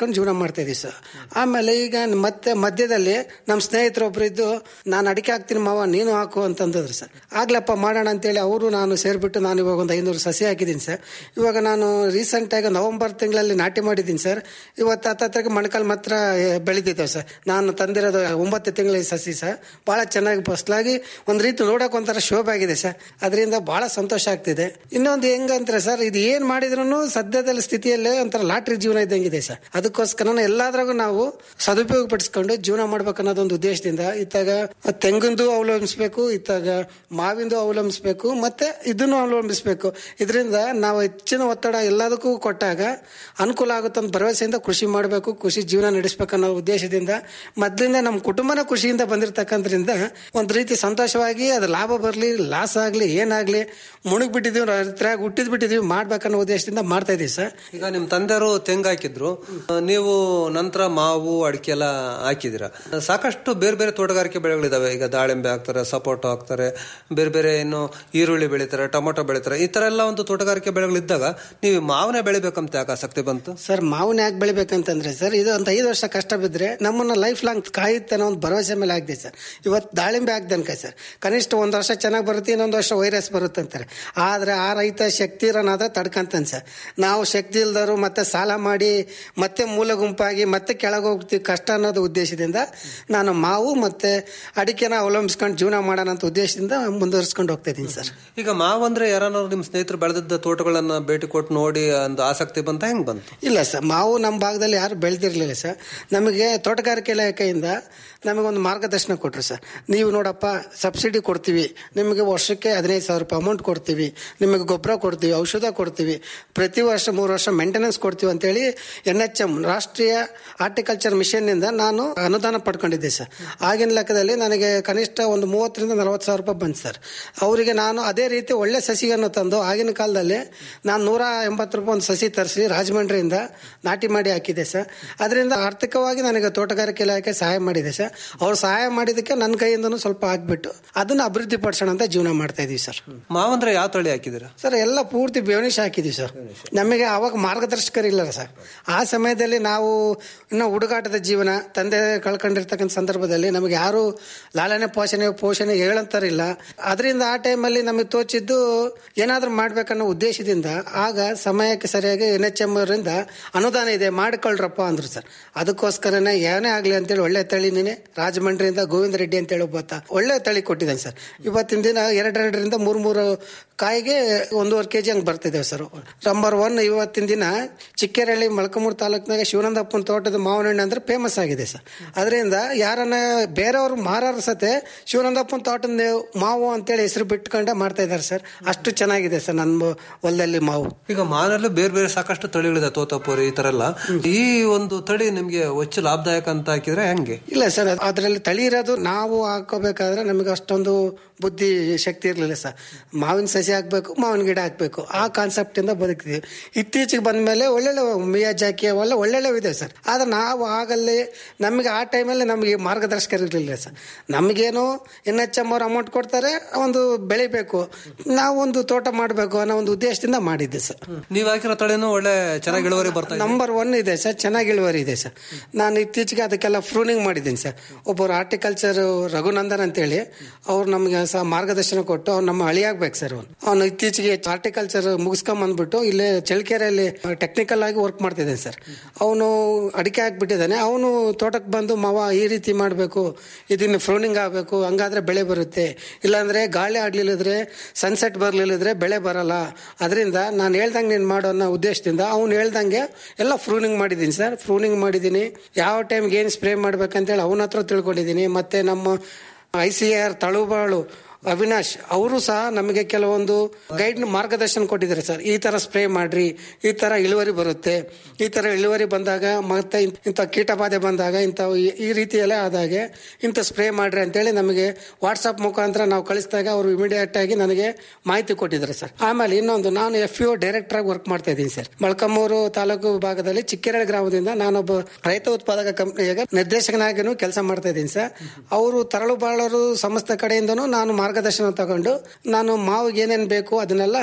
ಮಾಡ್ಕೊಂಡು ಜೀವನ ಮಾಡ್ತಾ ಇದೀವಿ ಸರ್ ಆಮೇಲೆ ಈಗ ಮತ್ತೆ ಮಧ್ಯದಲ್ಲಿ ನಮ್ಮ ಸ್ನೇಹಿತರೊಬ್ರು ಇದ್ದು ನಾನು ಅಡಿಕೆ ಹಾಕ್ತೀನಿ ಮಾವ ನೀನು ಹಾಕು ಅಂತಂದಿದ್ರು ಸರ್ ಆಗ್ಲಪ್ಪ ಮಾಡೋಣ ಅಂತೇಳಿ ಅವರು ನಾನು ಸೇರಿಬಿಟ್ಟು ನಾನು ಇವಾಗ ಒಂದು ಐನೂರು ಸಸಿ ಹಾಕಿದ್ದೀನಿ ಸರ್ ಇವಾಗ ನಾನು ರೀಸೆಂಟಾಗಿ ನವೆಂಬರ್ ತಿಂಗಳಲ್ಲಿ ನಾಟಿ ಮಾಡಿದ್ದೀನಿ ಸರ್ ಇವತ್ತು ಹತ್ತತ್ರಕ್ಕೆ ಮೊಣಕಾಲು ಮಾತ್ರ ಬೆಳೆದಿದ್ದಾವೆ ಸರ್ ನಾನು ತಂದಿರೋದು ಒಂಬತ್ತು ತಿಂಗಳ ಸಸಿ ಸರ್ ಭಾಳ ಚೆನ್ನಾಗಿ ಫಸ್ಲಾಗಿ ಒಂದು ರೀತಿ ನೋಡೋಕೆ ಒಂಥರ ಶೋಭೆ ಆಗಿದೆ ಸರ್ ಅದರಿಂದ ಭಾಳ ಸಂತೋಷ ಆಗ್ತಿದೆ ಇನ್ನೊಂದು ಹೆಂಗಂದ್ರೆ ಸರ್ ಇದು ಏನು ಮಾಡಿದ್ರು ಸದ್ಯದಲ್ಲಿ ಸ್ಥಿತಿಯಲ್ಲೇ ಒಂಥರ ಲಾಟ್ರಿ ಜೀವನ ಇದ್ದಂಗಿದೆ ಸರ್ ಅದಕ್ಕೋಸ್ಕರ ಎಲ್ಲಾದ್ರಾಗೂ ನಾವು ಸದುಪಯೋಗ ಪಡಿಸ್ಕೊಂಡು ಜೀವನ ಮಾಡ್ಬೇಕು ಅನ್ನೋದೊಂದು ಉದ್ದೇಶದಿಂದ ಇತ್ತಾಗ ತೆಂಗಿಂದು ಅವಲಂಬಿಸ್ಬೇಕು ಇತ್ತಾಗ ಮಾವಿಂದು ಅವಲಂಬಿಸ್ಬೇಕು ಮತ್ತೆ ಇದನ್ನು ಅವಲಂಬಿಸ್ಬೇಕು ಇದರಿಂದ ನಾವು ಹೆಚ್ಚಿನ ಒತ್ತಡ ಎಲ್ಲದಕ್ಕೂ ಕೊಟ್ಟಾಗ ಅನುಕೂಲ ಆಗುತ್ತೆ ಅಂತ ಭರವಸೆಯಿಂದ ಕೃಷಿ ಮಾಡಬೇಕು ಕೃಷಿ ಜೀವನ ನಡೆಸ್ಬೇಕು ಅನ್ನೋ ಉದ್ದೇಶದಿಂದ ಮೊದಲಿಂದ ನಮ್ಮ ಕುಟುಂಬನ ಕೃಷಿಯಿಂದ ಬಂದಿರತಕ್ಕಂದ್ರಿಂದ ಒಂದು ರೀತಿ ಸಂತೋಷವಾಗಿ ಅದು ಲಾಭ ಬರಲಿ ಲಾಸ್ ಆಗಲಿ ಏನಾಗಲಿ ಮುಳುಗ್ ಬಿಟ್ಟಿದೀವಿ ರೈತರಾಗಿ ಹುಟ್ಟಿದ್ ಬಿಟ್ಟಿದೀವಿ ಮಾಡ್ಬೇಕನ್ನೋ ಉದ್ದೇಶದಿಂದ ಮಾಡ್ತಾ ಇದೀವಿ ಸರ್ ಈಗ ನಿಮ್ ತಂದೆಯವರು ತೆಂಗು ಹಾಕಿದ್ರು ಆ, ನೀವು ನಂತರ ಮಾವು ಅಡಿಕೆ ಎಲ್ಲ ಹಾಕಿದಿರ ಸಾಕಷ್ಟು ಬೇರೆ ಬೇರೆ ತೋಟಗಾರಿಕೆ ಬೆಳೆಗಳಿದಾವೆ ಈಗ ದಾಳಿಂಬೆ ಹಾಕ್ತಾರೆ ಸಪೋಟೊ ಹಾಕ್ತಾರೆ ಬೇರೆ ಬೇರೆ ಇನ್ನು ಈರುಳ್ಳಿ ಬೆಳಿತಾರೆ ಟೊಮೊಟೊ ಬೆಳಿತಾರೆ ಈ ತರ ಎಲ್ಲ ಒಂದು ತೋಟಗಾರಿಕೆ ಬೆಳೆಗಳಿದ್ದಾಗ ನೀವು ಮಾವನೇ ಬೆಳಿಬೇಕಂತ ಯಾಕೆ ಆಸಕ್ತಿ ಬಂತು ಸರ್ ಮಾವನ್ನ ಯಾಕೆ ಬೆಳಿಬೇಕಂತಂದ್ರೆ ಸರ್ ಇದು ಒಂದು ಐದು ವರ್ಷ ಕಷ್ಟ ಬಿದ್ದರೆ ನಮ್ಮನ್ನ ಲೈಫ್ ಲಾಂಗ್ ಕಾಯುತ್ತೆ ಅನ್ನೋ ಒಂದು ಭರವಸೆ ಮೇಲೆ ಆಗಿದೆ ಸರ್ ಇವತ್ತು ದಾಳಿಂಬೆ ಆಗ್ದನ್ಕ ಸರ್ ಕನಿಷ್ಠ ಒಂದು ವರ್ಷ ಚೆನ್ನಾಗಿ ಬರುತ್ತೆ ಇನ್ನೊಂದು ವರ್ಷ ವೈರಸ್ ಬರುತ್ತೆ ಅಂತಾರೆ ಆದರೆ ಆ ರೈತ ಶಕ್ತಿ ಇರೋನಾದ ತಡ್ಕಂತಾನೆ ಸರ್ ನಾವು ಶಕ್ತಿ ಇಲ್ದವರು ಮತ್ತೆ ಸಾಲ ಮಾಡಿ ಮತ್ತೆ ಮೂಲ ಗುಂಪಾಗಿ ಮತ್ತೆ ಕೆಳಗೆ ಹೋಗ್ತೀವಿ ಕಷ್ಟ ಅನ್ನೋದು ಉದ್ದೇಶದಿಂದ ನಾನು ಮಾವು ಮತ್ತೆ ಅಡಿಕೆನ ಅವಲಂಬಿಸ್ಕೊಂಡು ಜೀವನ ಮಾಡೋಣ ಅಂತ ಉದ್ದೇಶದಿಂದ ಮುಂದುವರಿಸ್ಕೊಂಡು ಹೋಗ್ತಾ ಇದ್ದೀನಿ ಸರ್ ಈಗ ಮಾವಂದ್ರೆ ಯಾರನ್ನಾರು ನಿಮ್ ಸ್ನೇಹಿತರು ಬೆಳೆದಿದ್ದ ತೋಟಗಳನ್ನ ಭೇಟಿ ಕೊಟ್ಟು ನೋಡಿ ಒಂದು ಆಸಕ್ತಿ ಬಂತ ಹೆಂಗ್ ಬಂತು ಇಲ್ಲ ಸರ್ ಮಾವು ನಮ್ಮ ಭಾಗದಲ್ಲಿ ಯಾರು ಬೆಳೆದಿರಲಿಲ್ಲ ಸರ್ ನಮಗೆ ತೋಟಗಾರಿಕೆ ಇಲಾಖೆಯಿಂದ ನಮಗೊಂದು ಮಾರ್ಗದರ್ಶನ ಕೊಟ್ಟರು ಸರ್ ನೀವು ನೋಡಪ್ಪ ಸಬ್ಸಿಡಿ ಕೊಡ್ತೀವಿ ನಿಮಗೆ ವರ್ಷಕ್ಕೆ ಹದಿನೈದು ಸಾವಿರ ರೂಪಾಯಿ ಅಮೌಂಟ್ ಕೊಡ್ತೀವಿ ನಿಮಗೆ ಗೊಬ್ಬರ ಕೊಡ್ತೀವಿ ಔಷಧ ಕೊಡ್ತೀವಿ ಪ್ರತಿ ವರ್ಷ ಮೂರು ವರ್ಷ ಮೇಂಟೆನೆನ್ಸ್ ಕೊಡ್ತೀವಿ ಅಂತೇಳಿ ಎನ್ ಎಚ್ ಎಂ ರಾಷ್ಟ್ರೀಯ ಹಾರ್ಟಿಕಲ್ಚರ್ ಮಿಷನ್ನಿಂದ ನಾನು ಅನುದಾನ ಪಡ್ಕೊಂಡಿದ್ದೆ ಸರ್ ಆಗಿನ ಲೆಕ್ಕದಲ್ಲಿ ನನಗೆ ಕನಿಷ್ಠ ಒಂದು ಮೂವತ್ತರಿಂದ ನಲವತ್ತು ಸಾವಿರ ರೂಪಾಯಿ ಬಂತು ಸರ್ ಅವರಿಗೆ ನಾನು ಅದೇ ರೀತಿ ಒಳ್ಳೆ ಸಸಿಯನ್ನು ತಂದು ಆಗಿನ ಕಾಲದಲ್ಲಿ ನಾನು ನೂರ ಎಂಬತ್ತು ರೂಪಾಯಿ ಒಂದು ಸಸಿ ತರಿಸಿ ರಾಜಮಂಡ್ರಿಯಿಂದ ನಾಟಿ ಮಾಡಿ ಹಾಕಿದೆ ಸರ್ ಅದರಿಂದ ಆರ್ಥಿಕವಾಗಿ ನನಗೆ ತೋಟಗಾರಿಕೆ ಇಲಾಖೆ ಸಹಾಯ ಮಾಡಿದೆ ಸರ್ ಅವ್ರು ಸಹಾಯ ಮಾಡಿದ್ದಕ್ಕೆ ನನ್ನ ಕೈಯಿಂದನೂ ಸ್ವಲ್ಪ ಹಾಕ್ಬಿಟ್ಟು ಅದನ್ನು ಅಭಿವೃದ್ಧಿ ಪಡಿಸೋಣ ಅಂತ ಜೀವನ ಮಾಡ್ತಾ ಇದೀವಿ ಸರ್ ಮಾವಂದ್ರೆ ಯಾವ ತಳಿ ಹಾಕಿದಿರ ಸರ್ ಎಲ್ಲ ಪೂರ್ತಿ ಬೇವಣಿಶ್ ಹಾಕಿದೀವಿ ಸರ್ ನಮಗೆ ಅವಾಗ ಮಾರ್ಗದರ್ಶಕರಿಲ್ಲ ಸರ್ ಆ ಸಮಯದಲ್ಲಿ ನಾವು ಇನ್ನು ಹುಡುಗಾಟದ ಜೀವನ ತಂದೆ ಕಳ್ಕೊಂಡಿರ್ತಕ್ಕಂಥ ಸಂದರ್ಭದಲ್ಲಿ ನಮಗೆ ಯಾರು ಲಾಲನೆ ಪೋಷಣೆ ಪೋಷಣೆ ಹೇಳಂತಾರಿಲ್ಲ ಅದರಿಂದ ಆ ಟೈಮಲ್ಲಿ ನಮಗೆ ತೋಚಿದ್ದು ಏನಾದರೂ ಮಾಡ್ಬೇಕನ್ನೋ ಉದ್ದೇಶದಿಂದ ಆಗ ಸಮಯಕ್ಕೆ ಸರಿಯಾಗಿ ಎನ್ ಎಚ್ ಎಂ ಅವರಿಂದ ಅನುದಾನ ಇದೆ ಮಾಡಿಕೊಳ್ಳ್ರಪ್ಪ ಅಂದ್ರು ಸರ್ ಅದಕ್ಕೋಸ್ಕರನೇ ಏನೇ ಆಗಲಿ ಅಂತೇಳಿ ಒಳ್ಳೆ ತಳಿನೇ ರಾಜಮಂಡ್ರಿಯಿಂದ ಗೋವಿಂದ ರೆಡ್ಡಿ ಅಂತೇಳಿ ಒಬ್ಬತ್ತ ಒಳ್ಳೆ ತಳಿ ಕೊಟ್ಟಿದ್ದಾನೆ ಸರ್ ಇವತ್ತಿನ ದಿನ ಎರಡೆರಡರಿಂದ ಮೂರು ಮೂರು ಕಾಯಿಗೆ ಒಂದೂವರೆ ಕೆ ಜಿ ಹಂಗೆ ಬರ್ತಿದ್ದೇವೆ ಸರ್ ನಂಬರ್ ಒನ್ ಇವತ್ತಿನ ದಿನ ಚಿಕ್ಕೇರಳ್ಳಿ ಮೊಳಕಮೂರು ತಾಲೂಕಿನಾಗ ಶಿವನಂದಪ್ಪನ ತೋಟದ ಮಾವಿನ ಹಣ್ಣು ಅಂದ್ರೆ ಫೇಮಸ್ ಆಗಿದೆ ಸರ್ ಅದರಿಂದ ಯಾರನ್ನ ಬೇರೆಯವರು ಮಾರಾರ ಸತೆ ಶಿವನಂದಪ್ಪನ ತೋಟದ ನೇ- ಮಾವು ಅಂತೇಳಿ ಹೆಸರು ಬಿಟ್ಕೊಂಡೆ ಮಾಡ್ತಾ ಇದ್ದಾರೆ ಸರ್ ಅಷ್ಟು ಚೆನ್ನಾಗಿದೆ ಸರ್ ನನ್ನ ಹೊಲದಲ್ಲಿ ಮಾವು ಈಗ ಮಾನಲ್ಲೂ ಬೇರೆ ಬೇರೆ ಸಾಕಷ್ಟು ತಳಿಗಳಿದೆ ತೋತಾಪುರಿ ಈ ತರ ಎಲ್ಲ ಈ ಒಂದು ತಳಿ ನಿಮ್ಗೆ ಹೆಚ್ಚು ಲಾಭದಾಯಕ ಅಂತ ಹಾಕಿದ್ರೆ ಹೆಂಗೆ ಇಲ್ಲ ಸರ್ ಅದರಲ್ಲಿ ತಳಿ ಇರೋದು ನಾವು ಹಾಕೋಬೇಕಾದ್ರೆ ನಮಗೆ ಅಷ್ಟೊಂದು ಬುದ್ಧಿ ಶಕ್ತಿ ಇರಲಿಲ್ಲ ಸರ್ ಮಾವಿನ ಸಸಿ ಹಾಕ್ಬೇಕು ಮಾವಿನ ಗಿಡ ಹಾಕ್ಬೇಕು ಆ ಕಾನ್ಸೆಪ್ಟ್ ಇಂದ ಬದುಕಿದ್ವಿ ಇತ್ತೀಚೆಗೆ ಬಂದ ಮೇಲೆ ಒಳ್ಳೊಳ್ಳೆ ಮಿಯಾಜಾಕಿ ಅವೆಲ್ಲ ಒಳ್ಳೊಳ್ಳೆ ಇದೆ ಸರ್ ಆದ್ರೆ ನಾವು ಆಗಲ್ಲಿ ನಮಗೆ ಆ ಟೈಮಲ್ಲಿ ನಮಗೆ ಮಾರ್ಗದರ್ಶಕರು ಇರಲಿಲ್ಲ ಸರ್ ನಮಗೇನು ಎನ್ ಎಚ್ ಎಮ್ ಅವ್ರು ಅಮೌಂಟ್ ಕೊಡ್ತಾರೆ ಒಂದು ಬೆಳಿಬೇಕು ನಾವು ಒಂದು ತೋಟ ಮಾಡಬೇಕು ಅನ್ನೋ ಒಂದು ಉದ್ದೇಶದಿಂದ ಮಾಡಿದ್ದೆ ಸರ್ ನೀವ್ ಹಾಕಿರೋ ತಳಿನೂ ಒಳ್ಳೆ ಚೆನ್ನಾಗಿ ಇಳುವರಿ ಬರ್ತಾ ಇದೆ ನಂಬರ್ ಒನ್ ಇದೆ ಸರ್ ಚೆನ್ನಾಗಿ ಇಳುವರಿ ಇದೆ ಸರ್ ನಾನು ಇತ್ತೀಚೆಗೆ ಅದಕ್ಕೆಲ್ಲ ಫ್ರೂನಿಂಗ್ ಮಾಡಿದ್ದೀನಿ ಸರ್ ಒಬ್ಬರು ಹಾರ್ಟಿಕಲ್ಚರ್ ರಘುನಂದನ್ ಅಂತೇಳಿ ಅವ್ರು ನಮಗೆ ಸಹ ಮಾರ್ಗದರ್ಶನ ಕೊಟ್ಟು ಅವ್ನು ನಮ್ಮ ಹಳಿಯಾಗ್ಬೇಕು ಸರ್ ಅವನು ಅವನು ಇತ್ತೀಚೆಗೆ ಹಾರ್ಟಿಕಲ್ಚರ್ ಮುಗಿಸ್ಕೊಂಡ್ ಬಂದ್ಬಿಟ್ಟು ಇಲ್ಲೇ ಚಳ್ಳಕೆರೆಯಲ್ಲಿ ಟೆಕ್ನಿಕಲ್ ಆಗಿ ವರ್ಕ್ ಮಾಡ್ತಿದ್ದಾನೆ ಸರ್ ಅವನು ಅಡಿಕೆ ಹಾಕ್ಬಿಟ್ಟಿದ್ದಾನೆ ಅವನು ತೋಟಕ್ಕೆ ಬಂದು ಮಾವ ಈ ರೀತಿ ಮಾಡಬೇಕು ಇದನ್ನು ಫ್ರೂನಿಂಗ್ ಆಗಬೇಕು ಹಂಗಾದ್ರೆ ಬೆಳೆ ಬರುತ್ತೆ ಇಲ್ಲಾಂದ್ರೆ ಗಾಳಿ ಆಡ್ಲಿಲ್ಲದ್ರೆ ಸನ್ಸೆಟ್ ಬರ್ಲಿಲ್ಲದ್ರೆ ಬೆಳೆ ಬರಲ್ಲ ಅದರಿಂದ ನಾನು ಹೇಳ್ದಂಗೆ ನೀನು ಮಾಡೋ ಅನ್ನೋ ಉದ್ದೇಶದಿಂದ ಅವ್ನು ಹೇಳ್ದಂಗೆ ಎಲ್ಲ ಫ್ರೂನಿಂಗ್ ಮಾಡಿದ್ದೀನಿ ಸರ್ ಫ್ರೂನಿಂಗ್ ಮಾಡಿದ್ದೀನಿ ಯಾವ ಟೈಮ್ಗೆ ಏನು ಸ್ಪ್ರೇ ಮಾಡ್ಬೇಕಂತೇಳಿ ಅವನ ಹತ್ರ ತಿಳ್ಕೊಂಡಿದ್ದೀನಿ ಮತ್ತೆ ನಮ್ಮ ಐ ಸಿ ಆರ್ ತಳುಬಾಳು ಅವಿನಾಶ್ ಅವರು ಸಹ ನಮಗೆ ಕೆಲವೊಂದು ಗೈಡ್ ಮಾರ್ಗದರ್ಶನ ಕೊಟ್ಟಿದ್ದಾರೆ ಸರ್ ಈ ತರ ಸ್ಪ್ರೇ ಮಾಡ್ರಿ ಈ ತರ ಇಳುವರಿ ಬರುತ್ತೆ ಈ ತರ ಇಳುವರಿ ಬಂದಾಗ ಮತ್ತೆ ಇನ್- ಇಂಥ ಕೀಟಬಾಧೆ ಬಂದಾಗ ಇಂಥ ಈ- ಈ ರೀತಿ ಎಲ್ಲ ಆದಾಗೆ ಇಂಥ ಸ್ಪ್ರೇ ಮಾಡ್ರಿ ಅಂತೇಳಿ ನಮಗೆ ವಾಟ್ಸಪ್ ಮುಖಾಂತರ ನಾವು ಕಳಿಸಿದಾಗ ಅವರು ಇಮಿಡಿಯೇಟ್ ಆಗಿ ನನಗೆ ಮಾಹಿತಿ ಕೊಟ್ಟಿದ್ದಾರೆ ಸರ್ ಆಮೇಲೆ ಇನ್ನೊಂದು ನಾನು ಎಫ್ ಯು ಡೈರೆಕ್ಟರ್ ಆಗಿ ವರ್ಕ್ ಮಾಡ್ತಾ ಇದ್ದೀನಿ ಸರ್ ಮೊಳಕಮ್ಮೂರು ತಾಲೂಕು ಭಾಗದಲ್ಲಿ ಚಿಕ್ಕೆರಳಿ ಗ್ರಾಮದಿಂದ ನಾನೊಬ್ಬ ರೈತ ಉತ್ಪಾದಕ ಕಂಪನಿಯಾಗ ನಿರ್ದೇಶಕನಾಗಿನೂ ಕೆಲಸ ಮಾಡ್ತಾ ಇದ್ದೀನಿ ಸರ್ ಅವರು ತರಳು ಬಾಳರು ಸಂಸ್ಥೆ ಕಡೆಯಿಂದನೂ ನಾನು ಮಾರ್ಗದರ್ಶನ ತಗೊಂಡು ನಾನು ಮಾವಿಗೆ ಏನೇನು ಬೇಕು ಅದನ್ನೆಲ್ಲ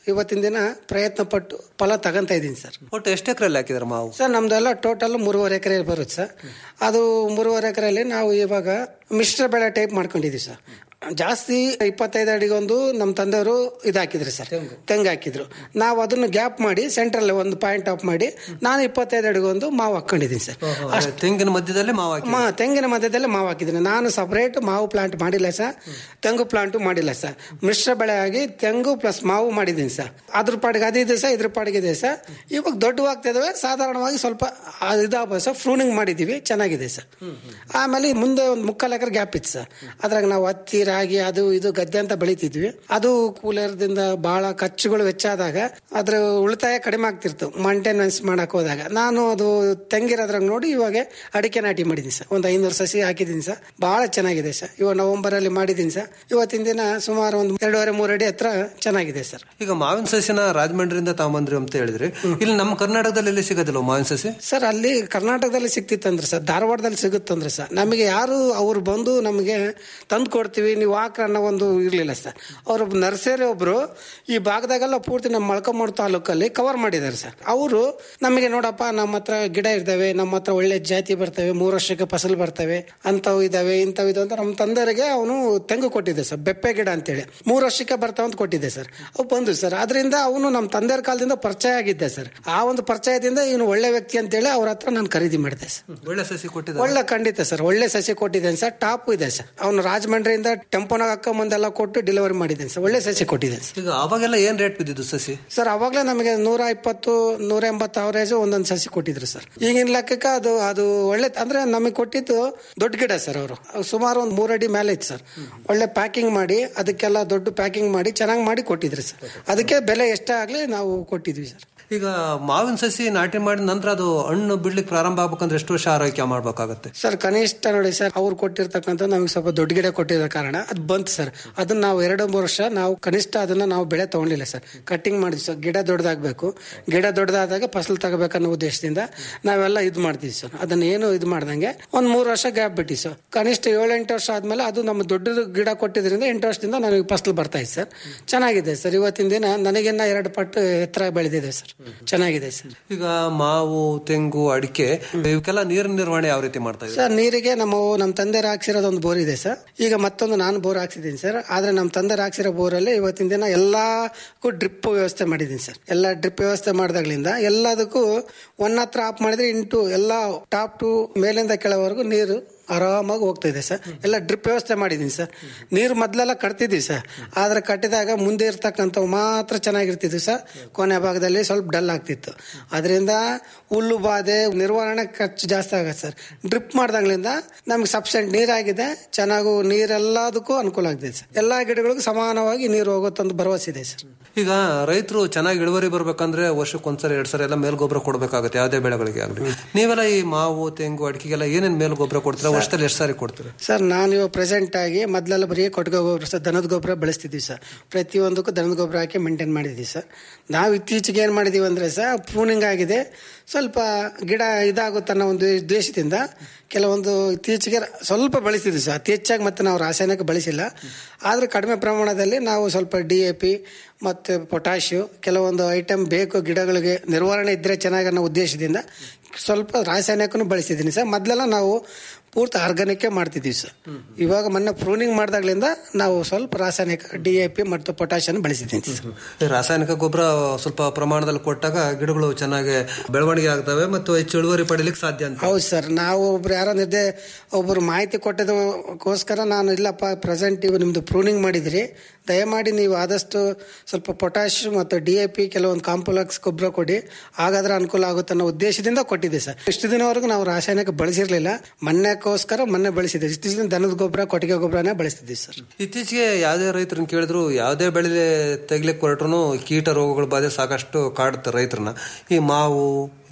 ಇವತ್ತಿನ ದಿನ ಪ್ರಯತ್ನ ಪಟ್ಟು ಫಲ ತಗೊಂತ ಇದ್ದೀನಿ ಸರ್ ಒಟ್ಟು ಎಷ್ಟು ಎಕರೆಯಲ್ಲಿ ಹಾಕಿದಾರೆ ಮಾವು ಸರ್ ನಮ್ದೆಲ್ಲ ಟೋಟಲ್ ಮೂರುವರೆ ಎಕರೆ ಬರುತ್ತೆ ಸರ್ ಅದು ಮೂರುವರೆ ಎಕರೆಯಲ್ಲಿ ನಾವು ಇವಾಗ ಮಿಶ್ರ ಬೆಳೆ ಟೈಪ್ ಮಾಡ್ಕೊಂಡಿದ್ದೀವಿ ಸರ್ ಜಾಸ್ತಿ ಇಪ್ಪತ್ತೈದು ಅಡಿಗೊಂದು ನಮ್ಮ ತಂದೆಯವರು ಇದು ಹಾಕಿದ್ರು ಸರ್ ತೆಂಗು ಹಾಕಿದ್ರು ನಾವು ಅದನ್ನು ಗ್ಯಾಪ್ ಮಾಡಿ ಸೆಂಟ್ರಲ್ಲಿ ಒಂದು ಪಾಯಿಂಟ್ ಆಫ್ ಮಾಡಿ ನಾನು ಇಪ್ಪತ್ತೈದು ಅಡಿಗೊಂದು ಮಾವು ಹಾಕೊಂಡಿದ್ದೀನಿ ಸರ್ ಅಷ್ಟೇ ತೆಂಗಿನ ಮಧ್ಯದಲ್ಲಿ ಮಾವು ಹಾಕಿ ಮಾ ತೆಂಗಿನ ಮಧ್ಯದಲ್ಲಿ ಮಾವು ಹಾಕಿದ್ದೀನಿ ನಾನು ಸಪರೇಟ್ ಮಾವು ಪ್ಲಾಂಟ್ ಮಾಡಿಲ್ಲ ಸರ್ ತೆಂಗು ಪ್ಲಾಂಟು ಮಾಡಿಲ್ಲ ಸರ್ ಮಿಶ್ರ ಬೆಳೆ ಆಗಿ ತೆಂಗು ಪ್ಲಸ್ ಮಾವು ಮಾಡಿದ್ದೀನಿ ಸರ್ ಅದ್ರ ಪಾಡಿಗೆ ಅದಿದೆ ಸರ್ ಇದ್ರ ಪಾಡಿಗೆ ಇದೆ ಸರ್ ಇವಾಗ ದೊಡ್ಡವಾಗ್ತಾ ಇದಾವೆ ಸಾಧಾರಣವಾಗಿ ಸ್ವಲ್ಪ ಇದಾವ ಸರ್ ಫ್ರೂನಿಂಗ್ ಮಾಡಿದ್ದೀವಿ ಚೆನ್ನಾಗಿದೆ ಸರ್ ಆಮೇಲೆ ಮುಂದೆ ಒಂದು ಮುಕ್ಕಾಲು ಎಕರೆ ಗ್ಯಾಪ್ ಇತ್ತು ಸರ್ ಅದ್ರಾಗ ನಾವು ಹತ್ತಿ ರಾಗಿ ಅದು ಇದು ಗದ್ದೆ ಅಂತ ಬೆಳಿತಿದ್ವಿ ಅದು ಕೂಲರ್ದಿಂದ ಬಹಳ ಖರ್ಚುಗಳು ವೆಚ್ಚ ಆದಾಗ ಅದ್ರ ಉಳಿತಾಯ ಕಡಿಮೆ ಆಗ್ತಿರ್ತು ಮೇಂಟೆನೆನ್ಸ್ ಮಾಡಕ್ ಹೋದಾಗ ನಾನು ಅದು ತೆಂಗಿರೋದ್ರಾಗ ನೋಡಿ ಇವಾಗ ಅಡಿಕೆ ನಾಟಿ ಮಾಡಿದ್ದೀನಿ ಸರ್ ಒಂದು ಐನೂರು ಸಸಿ ಹಾಕಿದ್ದೀನಿ ಸರ್ ಬಹಳ ಚೆನ್ನಾಗಿದೆ ಸರ್ ಇವಾಗ ನವೆಂಬರ್ ಅಲ್ಲಿ ಮಾಡಿದ್ದೀನಿ ಸರ್ ಇವತ್ತಿನ ದಿನ ಸುಮಾರು ಒಂದು ಎರಡೂವರೆ ಮೂರು ಅಡಿ ಹತ್ರ ಚೆನ್ನಾಗಿದೆ ಸರ್ ಈಗ ಮಾವಿನ ಸಸಿನ ರಾಜಮಂಡ್ರಿಯಿಂದ ತಗೊಂಬಂದ್ರಿ ಅಂತ ಹೇಳಿದ್ರಿ ಇಲ್ಲಿ ನಮ್ಮ ಕರ್ನಾಟಕದಲ್ಲಿ ಎಲ್ಲಿ ಸಿಗೋದಿಲ್ಲ ಮಾವಿನ ಸಸಿ ಸರ್ ಅಲ್ಲಿ ಕರ್ನಾಟಕದಲ್ಲಿ ಸಿಕ್ತಿತ್ತಂದ್ರೆ ಸರ್ ಧಾರವಾಡದಲ್ಲಿ ಸಿಗುತ್ತಂದ್ರೆ ಸರ್ ನಮಗೆ ಯಾರು ಅವ್ರು ಬಂದು ನಮಗೆ ತಂದು ಕೊಡ್ತೀವಿ ನೀವು ಹಾಕ್ರ ಅನ್ನೋ ಒಂದು ಇರಲಿಲ್ಲ ಸರ್ ಅವರು ನರ್ಸರಿ ಒಬ್ರು ಈ ಭಾಗದಾಗೆಲ್ಲ ಪೂರ್ತಿ ನಮ್ಮ ಮೊಳಕಮೂರು ತಾಲೂಕಲ್ಲಿ ಕವರ್ ಮಾಡಿದ್ದಾರೆ ಸರ್ ಅವರು ನಮಗೆ ನೋಡಪ್ಪ ನಮ್ಮ ಹತ್ರ ಗಿಡ ಇರ್ತವೆ ನಮ್ಮ ಹತ್ರ ಒಳ್ಳೆ ಜಾತಿ ಬರ್ತವೆ ಮೂರು ವರ್ಷಕ್ಕೆ ಫಸಲು ಬರ್ತವೆ ಅಂಥವು ಇದಾವೆ ಇಂಥವು ಇದು ಅಂತ ನಮ್ಮ ತಂದೆಯವರಿಗೆ ಅವನು ತೆಂಗು ಕೊಟ್ಟಿದ್ದೆ ಸರ್ ಬೆಪ್ಪೆ ಗಿಡ ಅಂತೇಳಿ ಮೂರು ವರ್ಷಕ್ಕೆ ಬರ್ತಾವ ಅಂತ ಕೊಟ್ಟಿದ್ದೆ ಸರ್ ಅವು ಬಂದು ಸರ್ ಅದರಿಂದ ಅವನು ನಮ್ಮ ತಂದೆಯವ್ರ ಕಾಲದಿಂದ ಪರಿಚಯ ಆಗಿದ್ದೆ ಸರ್ ಆ ಒಂದು ಪರಿಚಯದಿಂದ ಇವನು ಒಳ್ಳೆ ವ್ಯಕ್ತಿ ಅಂತೇಳಿ ಅವ್ರ ಹತ್ರ ನಾನು ಖರೀದಿ ಮಾಡಿದೆ ಸರ್ ಒಳ್ಳೆ ಸಸಿ ಕೊಟ್ಟಿದ್ದಾರೆ ಒಳ್ಳೆ ಖಂಡಿತ ಸರ್ ಒಳ್ಳೆ ಸಸಿ ಕೊಟ್ಟಿದ್ದೇನೆ ಸರ್ ಟಾಪ್ ಇದೆ ಸರ್ ಅವನು ರಾಜಮಂಡ್ರಿಯಿಂದ ಟೆಂಪೋನಾಗ ಹಾಕ ಮುಂದೆಲ್ಲ ಕೊಟ್ಟು ಡೆಲಿವರಿ ಮಾಡಿದ್ದೇನೆ ಸರ್ ಒಳ್ಳೆ ಸಸಿ ಕೊಟ್ಟಿದ್ದೇನೆ ಸರ್ ಈಗ ಅವಾಗೆಲ್ಲ ಏನ್ ರೇಟ್ ಬಿದ್ದಿದ್ದು ಸಸಿ ಸರ್ ಅವಾಗಲೇ ನಮಗೆ ನೂರ ಇಪ್ಪತ್ತು ನೂರ ಎಂಬತ್ತು ಅವರೇಜ್ ಒಂದೊಂದು ಸಸಿ ಕೊಟ್ಟಿದ್ರು ಸರ್ ಈಗಿನ ಲೆಕ್ಕಕ್ಕೆ ಅದು ಅದು ಒಳ್ಳೆ ಅಂದ್ರೆ ನಮಗೆ ಕೊಟ್ಟಿದ್ದು ದೊಡ್ಡ ಗಿಡ ಸರ್ ಅವರು ಸುಮಾರು ಒಂದು ಮೂರಡಿ ಮೇಲೆ ಇತ್ತು ಸರ್ ಒಳ್ಳೆ ಪ್ಯಾಕಿಂಗ್ ಮಾಡಿ ಅದಕ್ಕೆಲ್ಲ ದೊಡ್ಡ ಪ್ಯಾಕಿಂಗ್ ಮಾಡಿ ಚೆನ್ನಾಗಿ ಮಾಡಿ ಕೊಟ್ಟಿದ್ರು ಸರ್ ಅದಕ್ಕೆ ಬೆಲೆ ಎಷ್ಟೇ ಆಗಲಿ ನಾವು ಕೊಟ್ಟಿದ್ವಿ ಸರ್ ಈಗ ಮಾವಿನ ಸಸಿ ನಾಟಿ ಮಾಡಿದ ನಂತರ ಅದು ಹಣ್ಣು ಬಿಡ್ಲಿಕ್ಕೆ ಪ್ರಾರಂಭ ಆಗ್ಬೇಕಂದ್ರೆ ಎಷ್ಟು ವರ್ಷ ಆರೈಕೆ ಮಾಡ್ಬೇಕಾಗತ್ತೆ ಸರ್ ಕನಿಷ್ಠ ನೋಡಿ ಸರ್ ಅವ್ರು ಕೊಟ್ಟಿರ್ತಕ್ಕಂಥ ನಮಗೆ ಸ್ವಲ್ಪ ದೊಡ್ಡ ಗಿಡ ಕೊಟ್ಟಿರೋ ಕಾರಣ ಅದು ಬಂತು ಸರ್ ಅದನ್ನ ನಾವು ಎರಡು ಮೂರು ವರ್ಷ ನಾವು ಕನಿಷ್ಠ ಅದನ್ನ ನಾವು ಬೆಳೆ ತಗೊಂಡಿಲ್ಲ ಸರ್ ಕಟ್ಟಿಂಗ್ ಮಾಡಿದ್ವಿ ಸರ್ ಗಿಡ ದೊಡ್ಡದಾಗಬೇಕು ಗಿಡ ದೊಡ್ಡದಾದಾಗ ಫಸಲು ತಗೋಬೇಕನ್ನೋ ಉದ್ದೇಶದಿಂದ ನಾವೆಲ್ಲ ಇದು ಮಾಡ್ತೀವಿ ಸರ್ ಅದನ್ನ ಏನು ಇದು ಮಾಡ್ದಂಗೆ ಒಂದ್ ಮೂರು ವರ್ಷ ಗ್ಯಾಪ್ ಬಿಟ್ಟಿ ಸರ್ ಕನಿಷ್ಠ ಏಳೆಂಟು ವರ್ಷ ಆದ್ಮೇಲೆ ಅದು ನಮ್ಮ ದೊಡ್ಡ ಗಿಡ ಕೊಟ್ಟಿದ್ರಿಂದ ಎಂಟು ವರ್ಷದಿಂದ ನನಗೆ ಫಸಲು ಬರ್ತಾ ಇದೆ ಸರ್ ಚೆನ್ನಾಗಿದೆ ಸರ್ ಇವತ್ತಿನ ದಿನ ನನಗಿನ್ನ ಎರಡು ಪಟ್ಟು ಎತ್ತರ ಬೆಳೆದಿದೆ ಸರ್ ಚೆನ್ನಾಗಿದೆ ಸರ್ ಈಗ ಮಾವು ತೆಂಗು ಅಡಿಕೆ ಇವಕ್ಕೆಲ್ಲ ನೀರಿನ ನಿರ್ವಹಣೆ ಯಾವ ರೀತಿ ಮಾಡ್ತಾ ಇದ್ದಾರೆ ಸರ್ ನೀರಿಗೆ ನಮ್ಮ ನಮ್ಮ ತಂದೆ ಹಾಕ್ಸಿರೋದು ಒಂದು ಬೋರ್ ಇದೆ ಸರ್ ಈಗ ಮತ್ತೊಂದು ನಾನು ಬೋರ್ ಹಾಕ್ಸಿದ್ದೀನಿ ಸರ್ ಆದ್ರೆ ನಮ್ಮ ತಂದೆ ಹಾಕ್ಸಿರೋ ಬೋರಲ್ಲಿ ಇವತ್ತಿನ ದಿನ ಎಲ್ಲಕ್ಕೂ ಡ್ರಿಪ್ ವ್ಯವಸ್ಥೆ ಮಾಡಿದ್ದೀನಿ ಸರ್ ಎಲ್ಲ ಡ್ರಿಪ್ ವ್ಯವಸ್ಥೆ ಮಾಡಿದಾಗ್ಲಿಂದ ಎಲ್ಲದಕ್ಕೂ ಒನ್ ಹತ್ರ ಆಫ್ ಮಾಡಿದ್ರೆ ಇಂಟು ಎಲ್ಲ ಟಾಪ್ ಟು ಮೇಲಿಂದ ಕೆಳವರೆಗೂ ನೀರು ಆರಾಮಾಗಿ ಹೋಗ್ತಾ ಇದೆ ಸರ್ ಎಲ್ಲ ಡ್ರಿಪ್ ವ್ಯವಸ್ಥೆ ಮಾಡಿದ್ದೀನಿ ಸರ್ ನೀರು ಮೊದಲೆಲ್ಲ ಕಟ್ತಿದ್ವಿ ಸರ್ ಆದ್ರೆ ಕಟ್ಟಿದಾಗ ಮುಂದೆ ಇರ್ತಕ್ಕಂಥವು ಮಾತ್ರ ಚೆನ್ನಾಗಿರ್ತಿದ್ವಿ ಸರ್ ಕೊನೆ ಭಾಗದಲ್ಲಿ ಸ್ವಲ್ಪ ಡಲ್ ಆಗ್ತಿತ್ತು ಅದರಿಂದ ಹುಲ್ಲು ಬಾಧೆ ನಿರ್ವಹಣೆ ಖರ್ಚು ಜಾಸ್ತಿ ಆಗತ್ತೆ ಸರ್ ಡ್ರಿಪ್ ಮಾಡ್ದಾಗ್ಲಿಂದ ನಮ್ಗೆ ಸಫಿಷಿಯಂಟ್ ನೀರಾಗಿದೆ ಚೆನ್ನಾಗೂ ನೀರೆಲ್ಲದಕ್ಕೂ ಅನುಕೂಲ ಆಗಿದೆ ಸರ್ ಎಲ್ಲಾ ಗಿಡಗಳಿಗೂ ಸಮಾನವಾಗಿ ನೀರು ಹೋಗುತ್ತೊಂದು ಭರವಸೆ ಇದೆ ಸರ್ ಈಗ ರೈತರು ಚೆನ್ನಾಗಿ ಇಳುವರಿ ಬರ್ಬೇಕಂದ್ರೆ ವರ್ಷಕ್ಕೆ ಒಂದ್ಸರಿ ಎರಡ್ ಸರಿ ಎಲ್ಲ ಮೇಲ್ ಗೊಬ್ಬರ ಕೊಡ್ಬೇಕಾಗುತ್ತೆ ಯಾವುದೇ ಬೆಳೆಗಳಿಗೆ ಆಗಲಿ ನೀವೆಲ್ಲ ಈ ಮಾವು ತೆಂಗು ಅಡಿಕೆಗೆಲ್ಲ ಏನೇನ್ ಮೇಲ್ ಗೊಬ್ಬರ ಕೊಡ್ತೀರಾ ವರ್ಷದಲ್ಲಿ ಎಷ್ಟು ಸಾರಿ ಕೊಡ್ತೀರಾ ಸರ್ ನಾನು ಇವಾಗ ಪ್ರೆಸೆಂಟ್ ಆಗಿ ಮೊದಲೆಲ್ಲ ಬರೀ ಕೊಟ್ಟಿಗೆ ಗೊಬ್ಬರ ಸರ್ ದನದ ಗೊಬ್ಬರ ಬಳಸ್ತಿದ್ವಿ ಸರ್ ಪ್ರತಿಯೊಂದಕ್ಕೂ ದನದ ಗೊಬ್ಬರ ಹಾಕಿ ಮೇಂಟೈನ್ ಮಾಡಿದ್ವಿ ಸರ್ ನಾವು ಇತ್ತೀಚೆಗೆ ಏನು ಮಾಡಿದೀವಿ ಅಂದರೆ ಸರ್ ಪ್ರೂನಿಂಗ್ ಆಗಿದೆ ಸ್ವಲ್ಪ ಗಿಡ ಇದಾಗುತ್ತೆ ಅನ್ನೋ ಒಂದು ಉದ್ದೇಶದಿಂದ ಕೆಲವೊಂದು ಇತ್ತೀಚೆಗೆ ಸ್ವಲ್ಪ ಬಳಸಿದ್ವಿ ಸರ್ ಅತಿ ಹೆಚ್ಚಾಗಿ ಮತ್ತೆ ನಾವು ರಾಸಾಯನಿಕ ಬಳಸಿಲ್ಲ ಆದ್ರೆ ಕಡಿಮೆ ಪ್ರಮಾಣದಲ್ಲಿ ನಾವು ಸ್ವಲ್ಪ ಡಿ ಎ ಪಿ ಮತ್ತು ಪೊಟ್ಯಾಶಿಯು ಕೆಲವೊಂದು ಐಟಮ್ ಬೇಕು ಗಿಡಗಳಿಗೆ ನಿರ್ವಹಣೆ ಇದ್ರೆ ಚೆನ್ನಾಗಿ ಅನ್ನೋ ಉದ್ದೇಶದಿಂದ ಸ್ವಲ್ಪ ರಾಸಾಯನಿಕನು ಬಳಸಿದ್ದೀನಿ ಸರ್ ಮೊದಲೆಲ್ಲ ನಾವು ಪೂರ್ತಿ ಆರ್ಗಾನಿಕ್ ಮಾಡ್ತಿದ್ವಿ ಸರ್ ಇವಾಗ ಮೊನ್ನೆ ಪ್ರೂನಿಂಗ್ ಮಾಡಿದಾಗ್ಲಿಂದ ನಾವು ಸ್ವಲ್ಪ ರಾಸಾಯನಿಕ ಡಿ ಎ ಪಿ ಮತ್ತು ಪೊಟ್ಯಾಶಿಯನ್ ಬಳಸಿದ್ದೀನಿ ಸರ್ ಈ ರಾಸಾಯನಿಕ ಗೊಬ್ಬರ ಸ್ವಲ್ಪ ಪ್ರಮಾಣದಲ್ಲಿ ಕೊಟ್ಟಾಗ ಗಿಡಗಳು ಚೆನ್ನಾಗಿ ಬೆಳವಣಿಗೆ ಆಗ್ತವೆ ಮತ್ತು ಹೆಚ್ಚು ಇಳುವರಿ ಪಡಿಲಿಕ್ಕೆ ಸಾಧ್ಯ ಅಂತ ಹೌದು ಸರ್ ನಾವು ಒಬ್ರು ಯಾರೋ ನಿದ್ದೆ ಒಬ್ಬರು ಮಾಹಿತಿ ಕೊಟ್ಟದಕ್ಕೋಸ್ಕರ ನಾನು ಇಲ್ಲಪ್ಪ ಪ್ರೆಸೆಂಟ್ ಇವು ನಿಮ್ದು ಪ್ರೂನಿಂಗ್ ಮಾಡಿದ್ರಿ ದಯಮಾಡಿ ನೀವು ಆದಷ್ಟು ಸ್ವಲ್ಪ ಪೊಟ್ಯಾಶ್ ಮತ್ತು ಡಿ ಎ ಪಿ ಕೆಲವೊಂದು ಕಾಂಪ್ಲೆಕ್ಸ್ ಗೊಬ್ಬರ ಕೊಡಿ ಹಾಗಾದ್ರೆ ಅನುಕೂಲ ಆಗುತ್ತೆ ಅನ್ನೋ ಉದ್ದೇಶದಿಂದ ಕೊಟ್ಟಿದ್ದೆ ಸರ್ ಇಷ್ಟು ದಿನವರೆಗೂ ನಾವು ರಾಸಾಯನಿಕ ಬಳಸಿರ್ಲಿಲ್ಲ ಮೊನ್ನೆಗೋಸ್ಕರ ಮೊನ್ನೆ ಬಳಸಿದ್ದೆ ಇಷ್ಟು ದಿನ ದನದ ಗೊಬ್ಬರ ಕೊಟ್ಟಿಗೆ ಗೊಬ್ಬರನೇ ಬಳಸ್ತಿದ್ವಿ ಸರ್ ಇತ್ತೀಚೆಗೆ ಯಾವುದೇ ರೈತರನ್ನ ಕೇಳಿದ್ರು ಯಾವುದೇ ಬೆಳೆ ತೆಗಿಲಿಕ್ಕೆ ಹೊರಟ್ರು ಕೀಟ ರೋಗಗಳ ಬಾಧೆ ಸಾಕಷ್ಟು ಕಾಡುತ್ತೆ ರೈತರನ್ನ ಈ ಮಾವು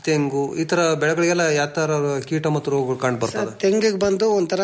ತೆಂಗು ಈ ತರ ಬೆಳೆಗಳಿಗೆಲ್ಲ ಯಾವ ತರ ಕೀಟ ಮತ್ತು ರೋಗಗಳು ಕಂಡು ಬರ್ತದೆ ತೆಂಗಿಗೆ ಬಂದು ಒಂಥರ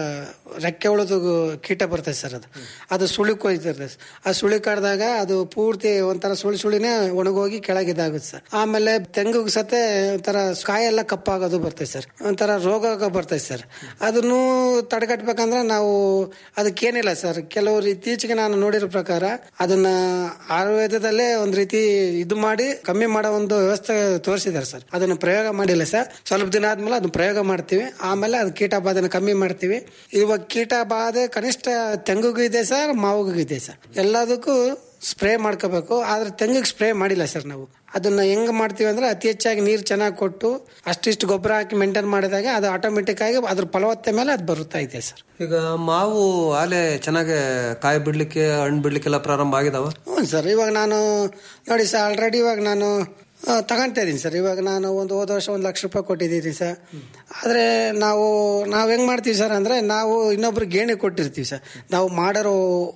ರೆಕ್ಕೆ ಉಳಿದು ಕೀಟ ಬರ್ತದೆ ಸರ್ ಅದು ಅದು ಸುಳಿ ಕೊಯ್ತಿರ್ತದೆ ಆ ಸುಳಿ ಕಡ್ದಾಗ ಅದು ಪೂರ್ತಿ ಒಂಥರ ಸುಳಿ ಸುಳಿನೇ ಒಣಗೋಗಿ ಕೆಳಗಿದಾಗುತ್ತೆ ಸರ್ ಆಮೇಲೆ ತೆಂಗಿಗೆ ಸತೆ ಒಂಥರ ಕಾಯೆಲ್ಲ ಕಪ್ಪಾಗೋದು ಬರ್ತದೆ ಸರ್ ಒಂಥರ ರೋಗ ಬರ್ತದೆ ಸರ್ ಅದನ್ನು ತಡೆಗಟ್ಬೇಕಂದ್ರೆ ನಾವು ಅದಕ್ಕೇನಿಲ್ಲ ಸರ್ ಕೆಲವರು ಇತ್ತೀಚೆಗೆ ನಾನು ನೋಡಿರೋ ಪ್ರಕಾರ ಅದನ್ನ ಆಯುರ್ವೇದದಲ್ಲೇ ಒಂದ್ ರೀತಿ ಇದು ಮಾಡಿ ಕಮ್ಮಿ ಮಾಡೋ ಒಂದು ವ್ಯವಸ್ಥೆ ತೋರಿಸಿದ್ದಾರೆ ಸರ್ ಅದನ್ನ ಪ್ರಯೋಗ ಮಾಡಿಲ್ಲ ಸರ್ ಸ್ವಲ್ಪ ದಿನ ಆದ್ಮೇಲೆ ಅದನ್ನ ಪ್ರಯೋಗ ಮಾಡ್ತೀವಿ ಆಮೇಲೆ ಅದು ಕೀಟ ಬಾಧೆನ ಕಮ್ಮಿ ಮಾಡ್ತೀವಿ ಇವಾಗ ಕೀಟ ಬಾಧೆ ಕನಿಷ್ಠ ತೆಂಗಿಗೂ ಇದೆ ಸರ್ ಮಾವಿಗೂ ಇದೆ ಸರ್ ಎಲ್ಲದಕ್ಕೂ ಸ್ಪ್ರೇ ಮಾಡ್ಕೋಬೇಕು ಆದ್ರೆ ತೆಂಗಿಗೆ ಸ್ಪ್ರೇ ಮಾಡಿಲ್ಲ ಸರ್ ನಾವು ಅದನ್ನ ಹೆಂಗ್ ಮಾಡ್ತೀವಿ ಅಂದ್ರೆ ಅತಿ ಹೆಚ್ಚಾಗಿ ನೀರು ಚೆನ್ನಾಗಿ ಕೊಟ್ಟು ಅಷ್ಟಿಷ್ಟು ಗೊಬ್ಬರ ಹಾಕಿ ಮೇಂಟೈನ್ ಮಾಡಿದಾಗ ಅದು ಆಟೋಮೆಟಿಕ್ ಆಗಿ ಅದ್ರ ಫಲವತ್ತೆ ಮೇಲೆ ಅದು ಬರುತ್ತಾ ಇದೆ ಸರ್ ಈಗ ಮಾವು ಆಲೆ ಚೆನ್ನಾಗಿ ಕಾಯಿ ಬಿಡ್ಲಿಕ್ಕೆ ಹಣ್ಣು ಬಿಡ್ಲಿಕ್ಕೆಲ್ಲ ಪ್ರಾರಂಭ ಆಗಿದಾವ ಹ್ಞೂ ಸರ್ ಇವಾಗ ನಾನು ನೋಡಿ ಸರ್ ಆಲ್ರೆಡಿ ಇವಾಗ ನಾನು ಆ, ತಗೊಂತಾ ಇದ್ದೀನಿ ಸರ್ ಇವಾಗ ನಾನು ಒಂದು ಹೋದ ವರ್ಷ ಒಂದು ಲಕ್ಷ ರೂಪಾಯಿ ಕೊಟ್ಟಿದ್ದೀನಿ ಸರ್ ಆದರೆ ನಾವು ನಾವು ಹೆಂಗ್ ಮಾಡ್ತೀವಿ ಸರ್ ಅಂದರೆ ನಾವು ಇನ್ನೊಬ್ರು ಗೇಣಿ ಕೊಟ್ಟಿರ್ತೀವಿ ಸರ್ ನಾವು ಮಾಡೋರು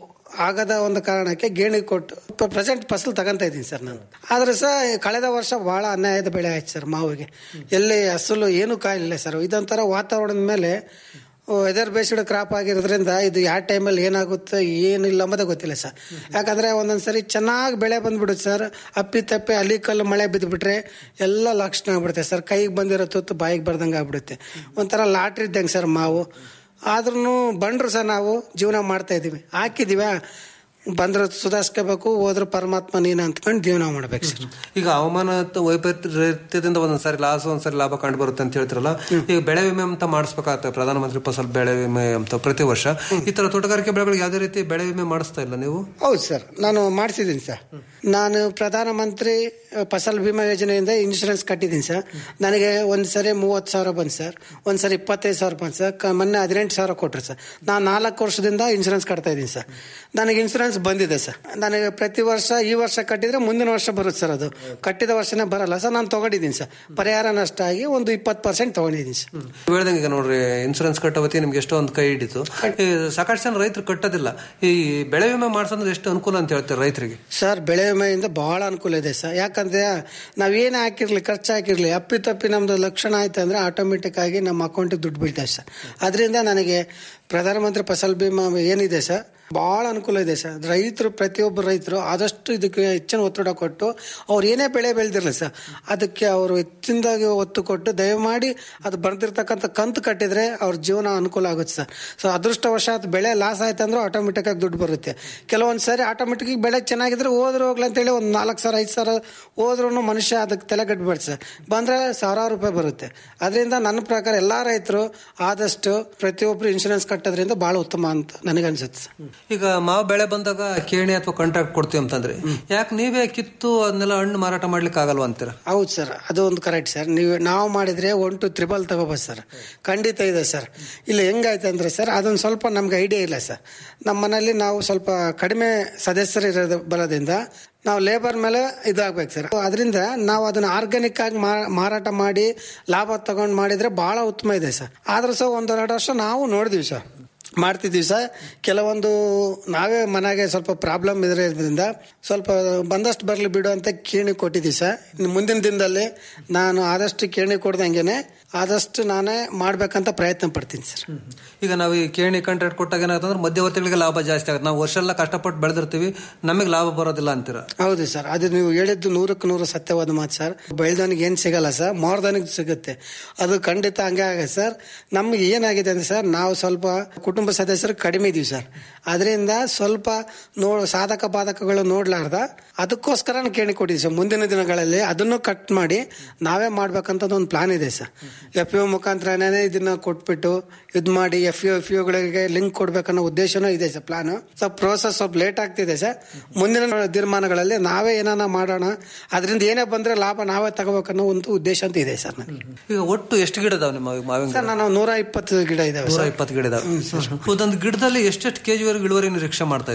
ಆಗದ ಒಂದು ಕಾರಣಕ್ಕೆ ಗೇಣಿ ಕೊಟ್ಟು ಪ್ರೆಸೆಂಟ್ ಫಸಲು ತಗೊಂತ ಇದ್ದೀನಿ ಸರ್ ನಾನು ಆದ್ರೆ ಸಹ ಕಳೆದ ವರ್ಷ ಬಹಳ ಅನ್ಯಾಯದ ಬೆಳೆ ಆಯ್ತು ಸರ್ ಮಾವಿಗೆ ಎಲ್ಲಿ ಅಸಲು ಏನೂ ಕಾಯಿಲ್ಲ ಸರ್ ಇದೊಂಥರ ವಾತಾವರಣದ ಮೇಲೆ ವೆದರ್ ಬೇಸ್ಡ್ ಕ್ರಾಪ್ ಆಗಿರೋದ್ರಿಂದ ಇದು ಯಾವ ಟೈಮಲ್ಲಿ ಏನಾಗುತ್ತೆ ಏನಿಲ್ಲ ಅಂಬೋದೇ ಗೊತ್ತಿಲ್ಲ ಸರ್ ಯಾಕಂದ್ರೆ ಒಂದೊಂದ್ಸರಿ ಚೆನ್ನಾಗಿ ಬೆಳೆ ಬಂದ್ಬಿಡುತ್ತೆ ಸರ್ ಅಪ್ಪಿ ತಪ್ಪಿ ಅಲ್ಲಿ ಕಲ್ಲು ಮಳೆ ಬಿದ್ದುಬಿಟ್ರೆ ಎಲ್ಲ ಲಕ್ಷಣ ಆಗ್ಬಿಡುತ್ತೆ ಸರ್ ಕೈಗೆ ಬಂದಿರೋ ತುತ್ತು ಬಾಯಿಗೆ ಬರ್ದಂಗೆ ಆಗ್ಬಿಡುತ್ತೆ ಒಂಥರ ಲಾಟ್ರಿ ಇದ್ದಂಗೆ ಸರ್ ಮಾವು ಆದ್ರೂ ಬಂಡ್ರು ಸರ್ ನಾವು ಜೀವನ ಮಾಡ್ತಾ ಇದೀವಿ ಹಾಕಿದೀವ ಬಂದ್ರೆ ಸುಧಾರಿಸ್ಕೋಬೇಕು ಹೋದ್ರೆ ಪರಮಾತ್ಮ ನೀನು ಅಂತ್ಕೊಂಡು ಜೀವನ ಮಾಡ್ಬೇಕು ಸರ್ ಈಗ ಹವಾಮಾನ ವೈಪರೀತ್ಯದಿಂದ ಒಂದೊಂದ್ಸರಿ ಲಾಸ್ ಒಂದ್ಸರಿ ಲಾಭ ಕಂಡು ಬರುತ್ತೆ ಅಂತ ಹೇಳ್ತಿರಲ್ಲ ಈಗ ಬೆಳೆ ವಿಮೆ ಅಂತ ಮಾಡಿಸ್ಬೇಕಾಗತ್ತೆ ಪ್ರಧಾನಮಂತ್ರಿ ಫಸಲ್ ಬೆಳೆ ವಿಮೆ ಅಂತ ಪ್ರತಿ ವರ್ಷ ಈ ತರ ತೋಟಗಾರಿಕೆ ಬೆಳೆಗಳಿಗೆ ಯಾವುದೇ ರೀತಿ ಬೆಳೆ ವಿಮೆ ಮಾಡಿಸ್ತಾ ಇಲ್ಲ ನೀವು ಹೌದು ಸರ್ ನಾನು ಮಾಡಿಸಿದ್ದೀನಿ ಸರ್ ನಾನು ಪ್ರಧಾನಮಂತ್ರಿ ಫಸಲ್ ಬಿಮಾ ಯೋಜನೆಯಿಂದ ಇನ್ಶೂರೆನ್ಸ್ ಕಟ್ಟಿದ್ದೀನಿ ಸರ್ ನನಗೆ ಒಂದು ಸರಿ ಮೂವತ್ತು ಸಾವಿರ ಬಂತು ಸರ್ ಒಂದು ಸರಿ ಇಪ್ಪತ್ತೈದು ಸಾವಿರ ಬಂತು ಸರ್ ಕ- ಮೊನ್ನೆ ಹದಿನೆಂಟು ಸಾವಿರ ಕೊಟ್ಟರು ಸರ್ ನಾನು ನಾಲ್ಕು ವರ್ಷದಿಂದ ಇನ್ಶೂರೆನ್ಸ್ ಕಟ್ತಾ ಇದ್ದೀನಿ ಸರ್ ನನಗೆ ಇನ್ಶೂರೆನ್ಸ್ ಬಂದಿದೆ ಸರ್ ನನಗೆ ಪ್ರತಿ ವರ್ಷ ಈ ವರ್ಷ ಕಟ್ಟಿದ್ರೆ ಮುಂದಿನ ವರ್ಷ ಬರುತ್ತೆ ಸರ್ ಅದು ಕಟ್ಟಿದ ವರ್ಷನೇ ಬರಲ್ಲ ಸರ್ ನಾನು ತಗೊಂಡಿದ್ದೀನಿ ಸರ್ ಪರಿಹಾರ ನಷ್ಟ ಆಗಿ ಒಂದು ಇಪ್ಪತ್ತು ಪರ್ಸೆಂಟ್ ತಗೊಂಡಿದ್ದೀನಿ ಸರ್ ಹೇಳ್ದಂಗೆ ಈಗ ನೋಡ್ರಿ ಇನ್ಸೂರೆನ್ಸ್ ಕಟ್ಟೋವತಿ ನಿಮ್ಗೆ ಎಷ್ಟೋ ಒಂದು ಕೈ ಹಿಡಿತು ಈ ಸಾಕಷ್ಟು ಜನ ರೈತರು ಕಟ್ಟೋದಿಲ್ಲ ಈ ಬೆಳೆ ವಿಮೆ ಮಾಡ್ಸೋದ್ರೆ ಎಷ್ಟು ಅನುಕೂಲ ಅಂತ ಹೇಳ್ತಾರೆ ರೈತರಿಗೆ ಸರ್ ಬೆಳೆ ವಿಮೆಯಿಂದ ಬಹಳ ಅನುಕೂಲ ಇದೆ ಸರ್ ಯಾಕಂದ್ರೆ ನಾವೇನೇ ಹಾಕಿರ್ಲಿ ಖರ್ಚು ಹಾಕಿರ್ಲಿ ಅಪ್ಪಿ ತಪ್ಪಿ ನಮ್ದು ಲಕ್ಷಣ ಆಯ್ತು ಅಂದ್ರೆ ಆಟೋಮೆಟಿಕ್ ಆಗಿ ನಮ್ಮ ಅಕೌಂಟಿಗೆ ದುಡ್ಡು ಬೀಳ್ತದೆ ಸರ್ ಅದರಿಂದ ನನಗೆ ಪ್ರಧಾನಮಂತ್ರಿ ಫಸಲ್ ಬಿಮಾ ಏನಿದೆ ಸರ್ ಬಹಳ ಅನುಕೂಲ ಇದೆ ಸರ್ ರೈತರು ಪ್ರತಿಯೊಬ್ಬರು ರೈತರು ಆದಷ್ಟು ಇದಕ್ಕೆ ಹೆಚ್ಚಿನ ಒತ್ತಡ ಕೊಟ್ಟು ಅವ್ರು ಏನೇ ಬೆಳೆ ಬೆಳೆದಿರಲಿ ಸರ್ ಅದಕ್ಕೆ ಅವರು ಹೆಚ್ಚಿನದಾಗಿ ಒತ್ತು ಕೊಟ್ಟು ದಯಮಾಡಿ ಅದು ಬರ್ದಿರ್ತಕ್ಕಂಥ ಕಂತು ಕಟ್ಟಿದ್ರೆ ಅವ್ರ ಜೀವನ ಅನುಕೂಲ ಆಗುತ್ತೆ ಸರ್ ಸೊ ಅದೃಷ್ಟವಶಾತ್ ಬೆಳೆ ಲಾಸ್ ಆಯ್ತು ಅಂದ್ರೆ ಆಟೋಮೆಟಿಕ್ ಆಗಿ ದುಡ್ಡು ಬರುತ್ತೆ ಕೆಲವೊಂದು ಸರಿ ಆಟೋಮೆಟಿಕ್ ಬೆಳೆ ಚೆನ್ನಾಗಿದ್ರೆ ಹೋದ್ರೆ ಹೋಗ್ಲಿ ಅಂತೇಳಿ ಒಂದು ನಾಲ್ಕು ಸಾವಿರ ಐದು ಸಾವಿರ ಹೋದ್ರೂ ಮನುಷ್ಯ ಅದಕ್ಕೆ ತಲೆ ಕಟ್ಬೇಡಿ ಸರ್ ಬಂದ್ರೆ ಸಾವಿರಾರು ರೂಪಾಯಿ ಬರುತ್ತೆ ಅದರಿಂದ ನನ್ನ ಪ್ರಕಾರ ಎಲ್ಲಾ ರೈತರು ಆದಷ್ಟು ಪ್ರತಿಯೊಬ್ಬರು ಇನ್ಶೂರೆನ್ಸ್ ಕಟ್ಟೋದ್ರಿಂದ ಬಹಳ ಉತ್ತಮ ಅಂತ ನನಗನ್ಸುತ್ತೆ ಸರ್ ಈಗ ಮಾವು ಬೆಳೆ ಬಂದಾಗ ಕೇಣಿ ಅಥವಾ ಕಾಂಟ್ರಾಕ್ಟ್ ಕೊಡ್ತೀವಿ ಅಂತಂದ್ರೆ ಯಾಕೆ ನೀವೇ ಕಿತ್ತು ಅದನ್ನೆಲ್ಲ ಹಣ್ಣು ಮಾರಾಟ ಮಾಡ್ಲಿಕ್ಕೆ ಆಗಲ್ವಾ ಅಂತೀರ ಹೌದು ಸರ್ ಅದು ಒಂದು ಕರೆಕ್ಟ್ ಸರ್ ನೀವು ನಾವು ಮಾಡಿದ್ರೆ ಒನ್ ಟು ತ್ರಿಬಲ್ ತಗೋಬೋದು ಸರ್ ಖಂಡಿತ ಇದೆ ಸರ್ ಇಲ್ಲಿ ಹೆಂಗಾಯ್ತು ಅಂದ್ರೆ ಸರ್ ಅದೊಂದು ಸ್ವಲ್ಪ ನಮ್ಗೆ ಐಡಿಯಾ ಇಲ್ಲ ಸರ್ ನಮ್ಮ ಮನೇಲಿ ನಾವು ಸ್ವಲ್ಪ ಕಡಿಮೆ ಸದಸ್ಯರು ಇರೋದು ಬರೋದ್ರಿಂದ ನಾವು ಲೇಬರ್ ಮೇಲೆ ಇದಾಗ್ಬೇಕು ಸರ್ ಅದರಿಂದ ನಾವು ಅದನ್ನ ಆರ್ಗ್ಯಾನಿಕ್ ಆಗಿ ಮಾ- ಮಾರಾಟ ಮಾಡಿ ಲಾಭ ತಗೊಂಡು ಮಾಡಿದ್ರೆ ಬಹಳ ಉತ್ತಮ ಇದೆ ಸರ್ ಆದ್ರೂ ಸಹ ಒಂದೆರಡು ವರ್ಷ ನಾವು ನೋಡಿದ್ವಿ ಸರ್ ಮಾಡ್ತಿದ್ವಿ ಸರ್ ಕೆಲವೊಂದು ನಾವೇ ಮನೆಗೆ ಸ್ವಲ್ಪ ಪ್ರಾಬ್ಲಮ್ ಇರೋದ್ರಿಂದ ಸ್ವಲ್ಪ ಬಂದಷ್ಟು ಬರಲಿ ಬಿಡು ಅಂತ ಕೇಣಿ ಕೊಟ್ಟಿದ್ದೀವಿ ಸರ್ ಇನ್ನು ಮುಂದಿನ ದಿನದಲ್ಲಿ ನಾನು ಆದಷ್ಟು ಕೇಣಿ ಕೊಡ್ದಂಗೆನೆ ಆದಷ್ಟು ನಾನೇ ಮಾಡ್ಬೇಕಂತ ಪ್ರಯತ್ನ ಪಡ್ತೀನಿ ಸರ್ ಈಗ ನಾವು ಈ ಕೇಣಿ ಕಾಂಟ್ರಾಕ್ಟ್ ಕೊಟ್ಟಾಗ ಏನಾಗುತ್ತೆ ಮಧ್ಯವರ್ತಿಗಳಿಗೆ ಲಾಭ ಜಾಸ್ತಿ ಆಗುತ್ತೆ ನಾವು ವರ್ಷ ಎಲ್ಲ ಕಷ್ಟಪಟ್ಟು ಬೆಳೆದಿರ್ತೀವಿ ನಮಗೆ ಲಾಭ ಬರೋದಿಲ್ಲ ಅಂತೀರ ಹೌದು ಸರ್ ಅದು ನೀವು ಹೇಳಿದ್ದು ನೂರಕ್ಕೆ ನೂರು ಸತ್ಯವಾದ ಮಾತು ಸರ್ ಬೆಳ್ದವನಿಗೆ ಏನು ಸಿಗಲ್ಲ ಸರ್ ಮಾರ್ದವನಿಗೆ ಸಿಗುತ್ತೆ ಅದು ಖಂಡಿತ ಹಂಗೆ ಆಗುತ್ತೆ ಸರ್ ನಮ್ಗೆ ಏನಾಗಿದೆ ಅಂದ್ರೆ ಸರ್ ನಾವು ಸ್ವಲ್ಪ ಕುಟುಂಬ ಸದಸ್ಯರು ಕಡಿಮೆ ಇದೀವಿ ಸರ್ ಅದರಿಂದ ಸ್ವಲ್ಪ ನೋಡ್ ಸಾಧಕ ಬಾಧಕಗಳು ನೋಡ್ಲಾರ್ದ ಅದಕ್ಕೋಸ್ಕರ ಕೇಳಿ ಕೊಟ್ಟಿದ್ದೀವಿ ಸರ್ ಮುಂದಿನ ದಿನಗಳಲ್ಲಿ ಅದನ್ನು ಕಟ್ ಮಾಡಿ ನಾವೇ ಮಾಡ್ಬೇಕಂತ ಒಂದು ಪ್ಲಾನ್ ಇದೆ ಸರ್ ಎಫ್ ಯು ಮುಖಾಂತರನೇ ಇದನ್ನ ಕೊಟ್ಬಿಟ್ಟು ಇದು ಮಾಡಿ ಎಫ್ ಯು ಎಫ್ ಯುಗಳಿಗೆ ಲಿಂಕ್ ಕೊಡ್ಬೇಕನ್ನೋ ಉದ್ದೇಶನೂ ಇದೆ ಸರ್ ಪ್ಲಾನ್ ಸ್ವಲ್ಪ ಪ್ರೋಸೆಸ್ ಸ್ವಲ್ಪ ಲೇಟ್ ಆಗ್ತಿದೆ ಸರ್ ಮುಂದಿನ ದಿನಮಾನಗಳಲ್ಲಿ ನಾವೇ ಏನಾನ ಮಾಡೋಣ ಅದರಿಂದ ಏನೇ ಬಂದ್ರೆ ಲಾಭ ನಾವೇ ತಗೋಬೇಕನ್ನೋ ಒಂದು ಉದ್ದೇಶ ಅಂತ ಇದೆ ಸರ್ ನನಗೆ ಈಗ ಒಟ್ಟು ಎಷ್ಟು ಗಿಡ ಇದಾವೆ ನಿಮ್ಮ ಮಾವಿನ ಸರ್ ನಾನು ನೂರ ಇಪ್ಪತ್ತು ಗಿಡ ಇದಾವೆ ನೂರ ಸರ್ ಇಪ್ಪತ್ತು ಗಿಡ ಇದಾವೆ ಒಂದೊಂದು ಗಿಡದಲ್ಲಿ ಎಷ್ಟೆಷ್ಟು ಕೆಜಿ ವರೆಗೆ ಇಳುವರಿ ನಿರೀಕ್ಷೆ ಮಾಡ್ತಾ ಇದ್ರೆ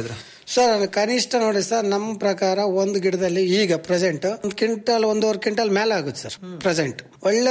ಸರ್ ಕನಿಷ್ಠ ನೋಡಿ ಸರ್ ನಮ್ಮ ಪ್ರಕಾರ ಒಂದು ಗಿಡದಲ್ಲಿ ಈಗ ಪ್ರೆಸೆಂಟ್ ಒಂದು ಕ್ವಿಂಟಲ್ ಒಂದೂವರೆ ಕ್ವಿಂಟಲ್ ಮೇಲೆ ಆಗುತ್ತೆ ಸರ್ ಪ್ರೆಸೆಂಟ್ ಒಳ್ಳೆ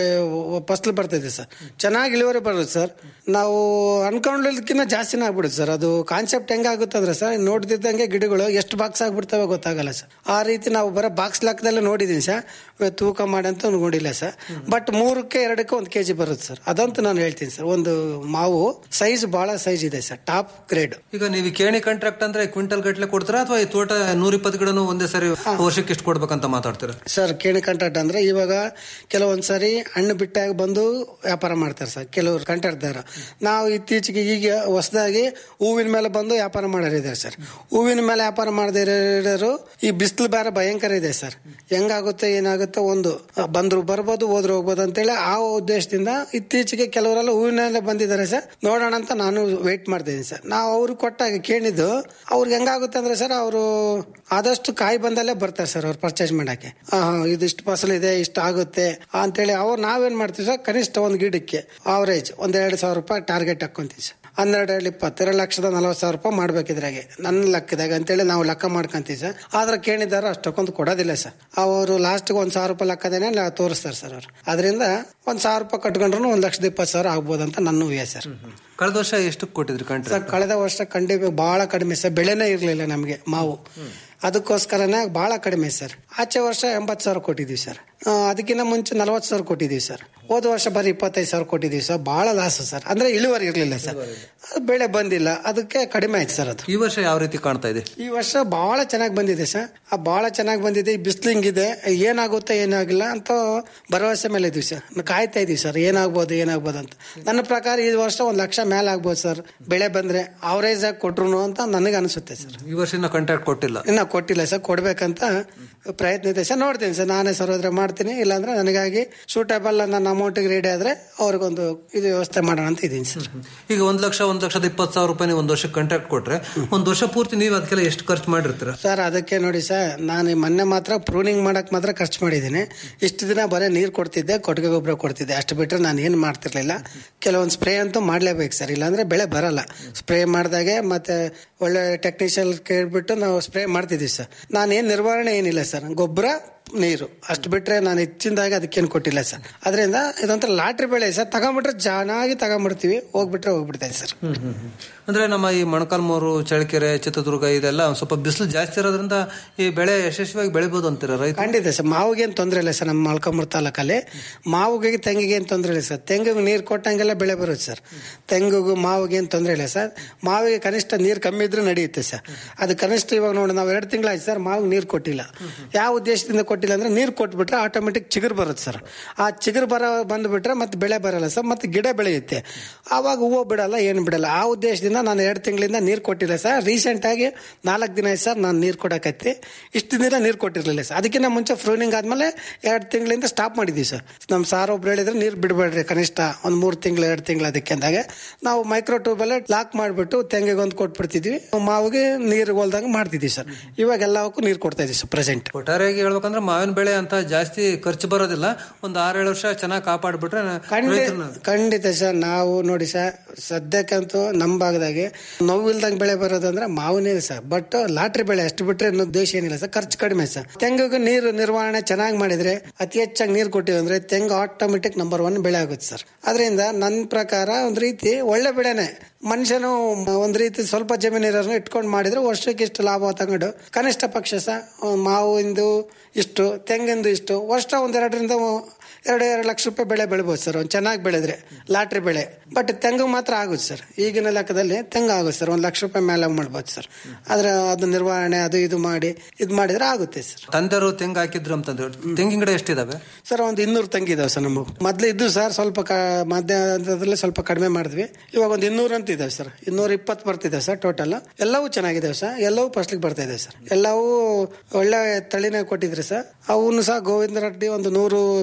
ಫಸಲು ಬರ್ತಿದೆ ಸರ್ ಚೆನ್ನಾಗಿ ಇಳುವರಿ ಬರುತ್ತೆ ಸರ್ ನಾವು ಅನ್ಕೊಂಡ್ಕಿಂತ ಜಾಸ್ತಿನೇ ಆಗ್ಬಿಡುತ್ತೆ ಸರ್ ಅದು ಕಾನ್ಸೆಪ್ಟ್ ಹೆಂಗಾಗುತ್ತೆ ಅಂದ್ರೆ ಸರ್ ನೋಡ್ತಿದ್ದಂಗೆ ಗಿಡಗಳು ಎಷ್ಟು ಬಾಕ್ಸ್ ಆಗ್ಬಿಡ್ತವೆ ಗೊತ್ತಾಗಲ್ಲ ಸರ್ ಆ ರೀತಿ ನಾವು ಬರೋ ಬಾಕ್ಸ್ ಲೆಕ್ಕದಲ್ಲೇ ನೋಡಿದೀನಿ ಸರ್ ತೂಕ ಮಾಡಿ ಅಂತ ನೋಡಿಲ್ಲ ಸರ್ ಬಟ್ ಮೂರಕ್ಕೆ ಎರಡಕ್ಕೆ ಒಂದು ಕೆಜಿ ಬರುತ್ತೆ ಸರ್ ಅದಂತೂ ನಾನು ಹೇಳ್ತೀನಿ ಸರ್ ಒಂದು ಮಾವು ಸೈಜ್ ಬಹಳ ಸೈಜ್ ಇದೆ ಸರ್ ಟಾಪ್ ಗ್ರೇಡ್ ಈಗ ನೀವು ಈ ಕೇಣಿ ಕಾಂಟ್ರಾಕ್ಟ್ ಅಂದ್ರೆ ಕ್ವಿಂಟಲ್ ಗಟ್ಲೆ ಕೊಡ್ತೀರಾ ಅಥವಾ ಈ ತೋಟ ನೂರ ಇಪ್ಪತ್ತು ಗಿಡನು ಒಂದೇ ಸರಿ ವರ್ಷಕ್ಕೆ ಎಷ್ಟು ಕೊಡ್ಬೇಕಂತ ಮಾತಾಡ್ತೀರಾ ಸರ್ ಕೇಣಿ ಕಾಂಟ್ರಾಕ್ಟ್ ಅಂದ್ರೆ ಇವಾಗ ಕೆಲವೊಂದ್ ಸರಿ ಹಣ್ಣು ಬಿಟ್ಟಾಗ ಬಂದು ವ್ಯಾಪಾರ ಮಾಡ್ತಾರೆ ಸರ್ ಕೆಲವರು ಕಾಂಟ್ರಾಕ್ಟ್ದಾರ ನಾವು ಇತ್ತೀಚೆಗೆ ಈಗ ಹೊಸದಾಗಿ ಹೂವಿನ ಮೇಲೆ ಬಂದು ವ್ಯಾಪಾರ ಮಾಡೋರಿದ್ದಾರೆ ಸರ್ ಹೂವಿನ ಮೇಲೆ ವ್ಯಾಪಾರ ಮಾಡದೇ ಇರೋರು ಈ ಬಿಸಿಲು ಬೇರೆ ಭಯಂಕರ ಇದೆ ಸರ್ ಹೆಂಗಾಗುತ್ತೆ ಏನಾಗುತ್ತೆ ಒಂದು ಆ, ಬಂದ್ರು ಬರ್ಬೋದು ಹೋದ್ರು ಹೋಗ್ಬೋದು ಅಂತೇಳಿ ಆ ಉದ್ದೇಶದಿಂದ ಇತ್ತೀಚೆಗೆ ಕೆಲವರೆಲ್ಲ ಹೂವಿನಲ್ಲೇ ಬಂದಿದ್ದಾರೆ ಸರ್ ನೋಡೋಣ ಅಂತ ನಾನು ವೇಟ್ ಮಾಡ್ತಿದ್ದೀನಿ ಸರ್ ನಾವು ಅವ್ರಿಗೆ ಕೊಟ್ಟಾಗ ಕೇಳಿದ್ದು ಅವ್ರಿಗೆ ಹೆಂಗಾಗುತ್ತೆ ಅಂದ್ರೆ ಸರ್ ಅವರು ಆದಷ್ಟು ಕಾಯಿ ಬಂದಲ್ಲೇ ಬರ್ತಾರೆ ಸರ್ ಅವ್ರು ಪರ್ಚೇಸ್ ಮಾಡಕ್ಕೆ ಆ, ಹಾ, ಇದಿಷ್ಟು ಫಸಲು ಇದೆ ಇಷ್ಟು ಆಗುತ್ತೆ ಅಂತೇಳಿ ಅವ್ರು ನಾವೇನ್ ಮಾಡ್ತೀವಿ ಸರ್ ಕನಿಷ್ಠ ಒಂದು ಗಿಡಕ್ಕೆ ಆವರೇಜ್ ಒಂದ್ ಎರಡು ಸಾವಿರ ರೂಪಾಯಿ ಟಾರ್ಗೆಟ್ ಹಾಕೊಂತೀವಿ ಸರ್ ಹನ್ನೆರಡು ಎರಡು ಇಪ್ಪತ್ತು ಎರಡು ಲಕ್ಷದ ನಲವತ್ತು ಸಾವಿರ ರೂಪಾಯಿ ಮಾಡ್ಬೇಕಿದ್ರಾಗೆ ನನ್ನ ಲೆಕ್ಕದಾಗ ಅಂತೇಳಿ ನಾವು ಲೆಕ್ಕ ಮಾಡ್ಕೊಂತೀವಿ ಸರ್ ಆದ್ರೆ ಕೇಳಿದಾರ ಅಷ್ಟಕ್ಕೊಂದು ಕೊಡೋದಿಲ್ಲ ಸರ್ ಅವರು ಲಾಸ್ಟ್ಗೆ ಒಂದು ಸಾವಿರ ರೂಪಾಯಿ ಲೆಕ್ಕದೇನೆ ನಾ- ತೋರಿಸ್ತಾರೆ ಸರ್ ಅವರು ಅದರಿಂದ ಒಂದು ಸಾವಿರ ರೂಪಾಯಿ ಕಟ್ಕೊಂಡ್ರು ಒಂದು ಲಕ್ಷದ ಇಪ್ಪತ್ತು ಸಾವಿರ ಆಗ್ಬೋದು ಅಂತ ನನ್ನ ಊಹೆ ಸರ್ ಕಳೆದ ವರ್ಷ ಎಷ್ಟು ಕೊಟ್ಟಿದ್ರಿ ಸರ್ ಕಾಂಟ್ರಾಕ್ಟ್ ಕಳೆದ ವರ್ಷ ಖಂಡಿತ ಬಹಳ ಕಡಿಮೆ ಸರ್ ಬೆಳೆನೇ ಇರಲಿಲ್ಲ ನಮಗೆ ಮಾವು ಅದಕ್ಕೋಸ್ಕರನೇ ಬಹಳ ಕಡಿಮೆ ಸರ್ ಆಚೆ ವರ್ಷ ಎಂಬತ್ತು ಸಾವಿರ ಕೊಟ್ಟಿದ್ದೀವಿ ಸರ್ ಆ, ಅದಕ್ಕಿಂತ ಮುಂಚೆ ನಲವತ್ತು ಸಾವಿರ ಕೊಟ್ಟಿದ್ದೀವಿ ಸರ್ ಹೋದ ವರ್ಷ ಬರೀ ಇಪ್ಪತ್ತೈದು ಸಾವಿರ ಕೊಟ್ಟಿದ್ದೀವಿ ಸರ್ ಬಹಳ ಲಾಸ್ ಸರ್ ಅಂದ್ರೆ ಇಳುವರಿ ಇರಲಿಲ್ಲ ಸರ್ ಅದು ಬೆಳೆ ಬಂದಿಲ್ಲ ಅದಕ್ಕೆ ಕಡಿಮೆ ಆಯ್ತು ಸರ್ ಅದು ಈ ವರ್ಷ ಯಾವ ರೀತಿ ಕಾಣ್ತಾ ಇದೆ ಈ ವರ್ಷ ಬಹಳ ಚೆನ್ನಾಗಿ ಬಂದಿದೆ ಸರ್ ಆ ಬಹಳ ಚೆನ್ನಾಗಿ ಬಂದಿದೆ ಈ ಬಿಸಿಲಿಂಗಿದೆ ಏನಾಗುತ್ತೆ ಏನಾಗಿಲ್ಲ ಅಂತ ಭರವಸೆ ಮೇಲೆ ಇದೀವಿ ಸರ್ ನಾವು ಕಾಯ್ತಾ ಇದೀವಿ ಸರ್ ಏನಾಗ್ಬೋದು ಏನಾಗ್ಬೋದು ಅಂತ ನನ್ನ ಪ್ರಕಾರ ಈ ವರ್ಷ ಒಂದು ಲಕ್ಷ ಮೇಲೆ ಆಗ್ಬೋದು ಸರ್ ಬೆಳೆ ಬಂದ್ರೆ ಅವರೇಜ್ ಆಗಿ ಕೊಟ್ರು ಅಂತ ನನಗೆ ಅನಿಸುತ್ತೆ ಸರ್ ಈ ವರ್ಷ ಇನ್ನ ಕಾಂಟ್ರಾಕ್ಟ್ ಕೊಟ್ಟಿಲ್ಲ ಇನ್ನ ಕೊಟ್ಟಿಲ್ಲ ಸರ್ ಕೊಡ್ಬೇಕಂತ ಪ್ರಯತ್ನ ಇದೆ ಸರ್ ನೋಡ್ತೀನಿ ಸರ್ ನಾನೇ ಸರ್ವದ್ರೆ ಮಾಡ್ತೀನಿ ಇಲ್ಲಾಂದ್ರೆ ನನಗಾಗಿ ಸೂಟೇಬಲ್ ನನ್ನ ಅಮೌಂಟ್ಗೆ ರೆಡಿ ಆದ್ರೆ ಅವ್ರಿಗೊಂದು ಇದು ವ್ಯವಸ್ಥೆ ಮಾಡೋಣ ಅಂತ ಇದ್ದೀನಿ ಸರ್ ಈಗ ಒಂದ್ ಲಕ್ಷ ಒಂದ್ ಲಕ್ಷದ ಇಪ್ಪತ್ತು ಸಾವಿರ ರೂಪಾಯಿ ನೀವು ಒಂದ್ ವರ್ಷಕ್ಕೆ ಕಾಂಟ್ರಾಕ್ಟ್ ಕೊಟ್ರೆ ಒಂದ್ ವರ್ಷ ಪೂರ್ತಿ ನೀವು ಅದಕ್ಕೆಲ್ಲ ಎಷ್ಟು ಖರ್ಚು ಮಾಡಿರ್ತೀರ ಸರ್ ಅದಕ್ಕೆ ನೋಡಿ ಸರ್ ನಾನು ಈ ಮೊನ್ನೆ ಮಾತ್ರ ಪ್ರೂನಿಂಗ್ ಮಾಡಕ್ ಮಾತ್ರ ಖರ್ಚು ಮಾಡಿದ್ದೀನಿ ಇಷ್ಟು ದಿನ ಬರೀ ನೀರು ಕೊಡ್ತಿದ್ದೆ ಕೊಟ್ಟಿಗೆ ಗೊಬ್ಬರ ಕೊಡ್ತಿದ್ದೆ ಅಷ್ಟು ಬಿಟ್ಟರೆ ನಾನು ಏನು ಮಾಡ್ತಿರ್ಲಿಲ್ಲ ಕೆಲವೊಂದು ಸ್ಪ್ರೇ ಅಂತೂ ಮಾಡಲೇಬೇಕು ಸರ್ ಇಲ್ಲಾಂದ್ರೆ ಬೆಳೆ ಬರಲ್ಲ ಸ್ಪ್ರೇ ಮಾಡಿದಾಗೆ ಮತ್ತೆ ಒಳ್ಳೆ ಟೆಕ್ನಿಷಿಯನ್ ಕೇಳ್ಬಿಟ್ಟು ನಾವು ಸ್ಪ್ರೇ ಮಾಡ್ತಿದ್ದೀವಿ ಸರ್ ನಾನೇನು ನಿರ್ವಹಣೆ ಏನಿಲ್ಲ ಸರ್ ಗೊಬ್ಬರ ನೀರು ಅಷ್ಟು ಬಿಟ್ರೆ ನಾನು ಹೆಚ್ಚಿನದಾಗಿ ಅದಕ್ಕೇನು ಕೊಟ್ಟಿಲ್ಲ ಸರ್ ಅದರಿಂದ ಇದೊಂಥರ ಲಾಟ್ರಿ ಬೆಳೆ ಸರ್ ತಗೊಂಬಿಟ್ರೆ ಚೆನ್ನಾಗಿ ತಗೊಂಬಿಡ್ತೀವಿ ಹೋಗ್ಬಿಟ್ರೆ ಹೋಗ್ಬಿಡ್ತೈತೆ ಸರ್ ಅಂದ್ರೆ ನಮ್ಮ ಈ ಮೊಣಕಾಲ್ಮೂರು ಚಳ್ಳಕೆರೆ ಚಿತ್ರದುರ್ಗ ಇದೆಲ್ಲ ಒಂದ್ ಸ್ವಲ್ಪ ಬಿಸಿಲು ಜಾಸ್ತಿ ಇರೋದ್ರಿಂದ ಈ ಬೆಳೆ ಯಶಸ್ವಿಯಾಗಿ ಬೆಳಿಬಹುದು ಅಂತೀರ ರೈತ ಖಂಡಿತ ಸರ್ ಮಾವಿಗೆ ಏನು ತೊಂದರೆ ಇಲ್ಲ ಸರ್ ನಮ್ಮ ಮೊಳಕಾಮೂರು ತಾಲೂಕಲ್ಲಿ ಮಾವಿಗೆ ತೆಂಗಿಗೆ ಏನು ತೊಂದರೆ ಇಲ್ಲ ಸರ್ ತೆಂಗಿಗೆ ನೀರು ಕೊಟ್ಟಂಗೆಲ್ಲ ಬೆಳೆ ಬರುತ್ತೆ ಸರ್ ತೆಂಗಿಗೂ ಮಾವಿಗೆ ಏನು ತೊಂದರೆ ಇಲ್ಲ ಸರ್ ಮಾವಿಗೆ ಕನಿಷ್ಠ ನೀರು ಕಮ್ಮಿ ಇದ್ರೂ ನಡೆಯುತ್ತೆ ಸರ್ ಅದು ಕನಿಷ್ಠ ಇವಾಗ ನೋಡಿ ನಾವು ಎರಡು ತಿಂಗಳಾಯ್ತು ಸರ್ ಮಾವಿಗೆ ನೀರು ಕೊಟ್ಟಿಲ್ಲ ಯಾವ ಉದ್ದೇಶದಿಂದ ಕೊಟ್ಟಿಲ್ಲ ಅಂದ್ರೆ ನೀರು ಕೊಟ್ಬಿಟ್ರೆ ಆಟೋಮೆಟಿಕ್ ಚಿಗುರು ಬರುತ್ತೆ ಸರ್ ಆ ಚಿಗುರು ಬರೋ ಬಂದ್ಬಿಟ್ರೆ ಮತ್ತೆ ಬೆಳೆ ಬರಲ್ಲ ಸರ್ ಮತ್ತೆ ಗಿಡ ಬೆಳೆಯುತ್ತೆ ಆವಾಗ ಹೂವು ಬಿಡಲ್ಲ ಏನು ಬಿಡಲ್ಲ ಆ ಉದ್ದೇಶದಿಂದ ನಾನು ಎರಡು ತಿಂಗಳಿಂದ ನೀರು ಕೊಟ್ಟಿಲ್ಲ ಸರ್ ರೀಸೆಂಟ್ ಆಗಿ ನಾಲ್ಕು ದಿನ ಆಯ್ತು ಸರ್ ನಾನು ನೀರು ಕೊಡಕತ್ತಿ ಇಷ್ಟು ದಿನ ನೀರು ಕೊಟ್ಟಿರಲಿಲ್ಲ ಸರ್ ಅದಕ್ಕಿಂತ ಮುಂಚೆ ಫ್ರೂನಿಂಗ್ ಆದ್ಮೇಲೆ ಎರಡು ತಿಂಗಳಿಂದ ಸ್ಟಾಪ್ ಮಾಡಿದ್ದೀವಿ ಸರ್ ನಮ್ಮ ಸಾರ್ ಒಬ್ರು ಹೇಳಿದ್ರೆ ನೀರು ಬಿಡಬೇಡ್ರಿ ಕನಿಷ್ಠ ಒಂದು ಮೂರು ತಿಂಗಳು ಎರಡು ತಿಂಗಳು ಅದಕ್ಕೆ ಅಂದಾಗ ನಾವು ಮೈಕ್ರೋ ಟ್ಯೂಬಲ್ಲೇ ಲಾಕ್ ಮಾಡಿಬಿಟ್ಟು ತೆಂಗಿಗೆ ಒಂದು ಕೊಟ್ಬಿಡ್ತಿದ್ವಿ ಮಾವಿಗೆ ನೀರು ಹೋಲ್ದಂಗೆ ಮಾಡ್ತಿದ್ವಿ ಸರ್ ಇವಾಗ ಎಲ್ಲವಕ್ಕೂ ನೀರು ಕೊಡ್ತಾ ಇದೀವಿ ಸರ್ ಪ್ರೆಸೆಂಟ್ ಒಟ್ಟಾರೆಯಾಗಿ ಹೇಳ್ಬೇಕಂದ್ರೆ ಮಾವಿನ ಬೆಳೆ ಅಂತ ಜಾಸ್ತಿ ಖರ್ಚು ಬರೋದಿಲ್ಲ ಒಂದ್ ಆರೇಳು ವರ್ಷ ಚೆನ್ನಾಗಿ ಕಾಪಾಡ್ಬಿಟ್ರೆ ಖಂಡಿತ ರೈತರನ್ನ ಖಂಡಿತ ಸರ್ ನಾವು ನೋಡಿ ಸರ್ ಸದ್ಯಕ್ಕಂತೂ ನಮ್ಮ ಭಾಗದಾಗೆ ನೋವಿಲ್ದಂಗೆ ಬೆಳೆ ಬರೋದಂದ್ರೆ ಮಾವಿನೇ ಸರ್ ಬಟ್ ಲಾಟ್ರಿ ಬೆಳೆ ಅಷ್ಟು ಬಿಟ್ರೆ ಇನ್ನೂ ದೇಶ ಏನಿಲ್ಲ ಸರ್ ಖರ್ಚು ಕಡಿಮೆ ಸರ್ ತೆಂಗಿಗೆ ನೀರು ನಿರ್ವಹಣೆ ಚೆನ್ನಾಗಿ ಮಾಡಿದ್ರೆ ಅತಿ ಹೆಚ್ಚಾಗಿ ನೀರು ಕೊಟ್ಟಿವಿ ಅಂದ್ರೆ ತೆಂಗು ಆಟೋಮೆಟಿಕ್ ನಂಬರ್ ಒನ್ ಬೆಳೆ ಆಗುತ್ತೆ ಸರ್ ಅದರಿಂದ ನನ್ನ ಪ್ರಕಾರ ಒಂದು ರೀತಿ ಒಳ್ಳೆ ಬೆಳೆನೆ ಮನುಷ್ಯನು ಒಂದ್ ರೀತಿ ಸ್ವಲ್ಪ ಜಮೀನಿರೋರ್ನ ಇಟ್ಕೊಂಡು ಮಾಡಿದ್ರೆ ವರ್ಷಕ್ಕೆ ಇಷ್ಟು ಲಾಭ ತಗೊಂಡು ಕನಿಷ್ಠ ಪಕ್ಷ ಸಹ ಮಾವಿಂದು ಇಷ್ಟು ತೆಂಗಿಂದು ಇಷ್ಟು ವರ್ಷ ಒಂದೆರಡರಿಂದ ಎರಡು ಎರಡು ಲಕ್ಷ ರೂಪಾಯಿ ಬೆಳೆ ಬೆಳಿಬೋದು ಸರ್ ಒಂದು ಚೆನ್ನಾಗಿ ಬೆಳೆದ್ರೆ ಲಾಟ್ರಿ ಬೆಳೆ ಬಟ್ ತೆಂಗು ಮಾತ್ರ ಆಗುತ್ತೆ ಸರ್ ಈಗಿನ ಲೆಕ್ಕದಲ್ಲಿ ತೆಂಗು ಆಗುತ್ತೆ ಸರ್ ಒಂದು ಲಕ್ಷ ರೂಪಾಯಿ ಮೇಲೆ ಮಾಡ್ಬೋದು ಸರ್ ಆದ್ರೆ ಅದು ನಿರ್ವಹಣೆ ಅದು ಇದು ಮಾಡಿ ಇದು ಮಾಡಿದ್ರೆ ಆಗುತ್ತೆ ಸರ್ ತಂದೆರು ತೆಂಗು ಹಾಕಿದ್ರು ಅಂತಂದ್ರೆ ತೆಂಗಿನ ಗಿಡ ಎಷ್ಟಿದಾವೆ ಸರ್ ಒಂದು ಇನ್ನೂರು ತಂಗಿದಾವೆ ಸರ್ ನಮಗೆ ಮೊದ್ಲು ಇದ್ದು ಸರ್ ಸ್ವಲ್ಪ ಕ ಮಧ್ಯದಲ್ಲಿ ಸ್ವಲ್ಪ ಕಡಿಮೆ ಮಾಡಿದ್ವಿ ಇವಾಗ ಒಂದು ಇನ್ನೂರು ಅಂತ ಇದಾವೆ ಸರ್ ಇನ್ನೂರ ಇಪ್ಪತ್ತು ಬರ್ತಿದೆ ಸರ್ ಟೋಟಲ್ ಎಲ್ಲವೂ ಚೆನ್ನಾಗಿದಾವೆ ಸರ್ ಎಲ್ಲವೂ ಫಸ್ಲಿಗೆ ಬರ್ತಾ ಇದೆ ಸರ್ ಎಲ್ಲವೂ ಒಳ್ಳೆ ತಳಿನೇ ಕೊಟ್ಟಿದ್ರಿ ಸರ್ ಅವನು ಸಹ ಗೋವಿಂದ ರೆಡ್ಡಿ ಒಂದು ನೂರು ಬೆಪ್ಪೆ ಗಿಡ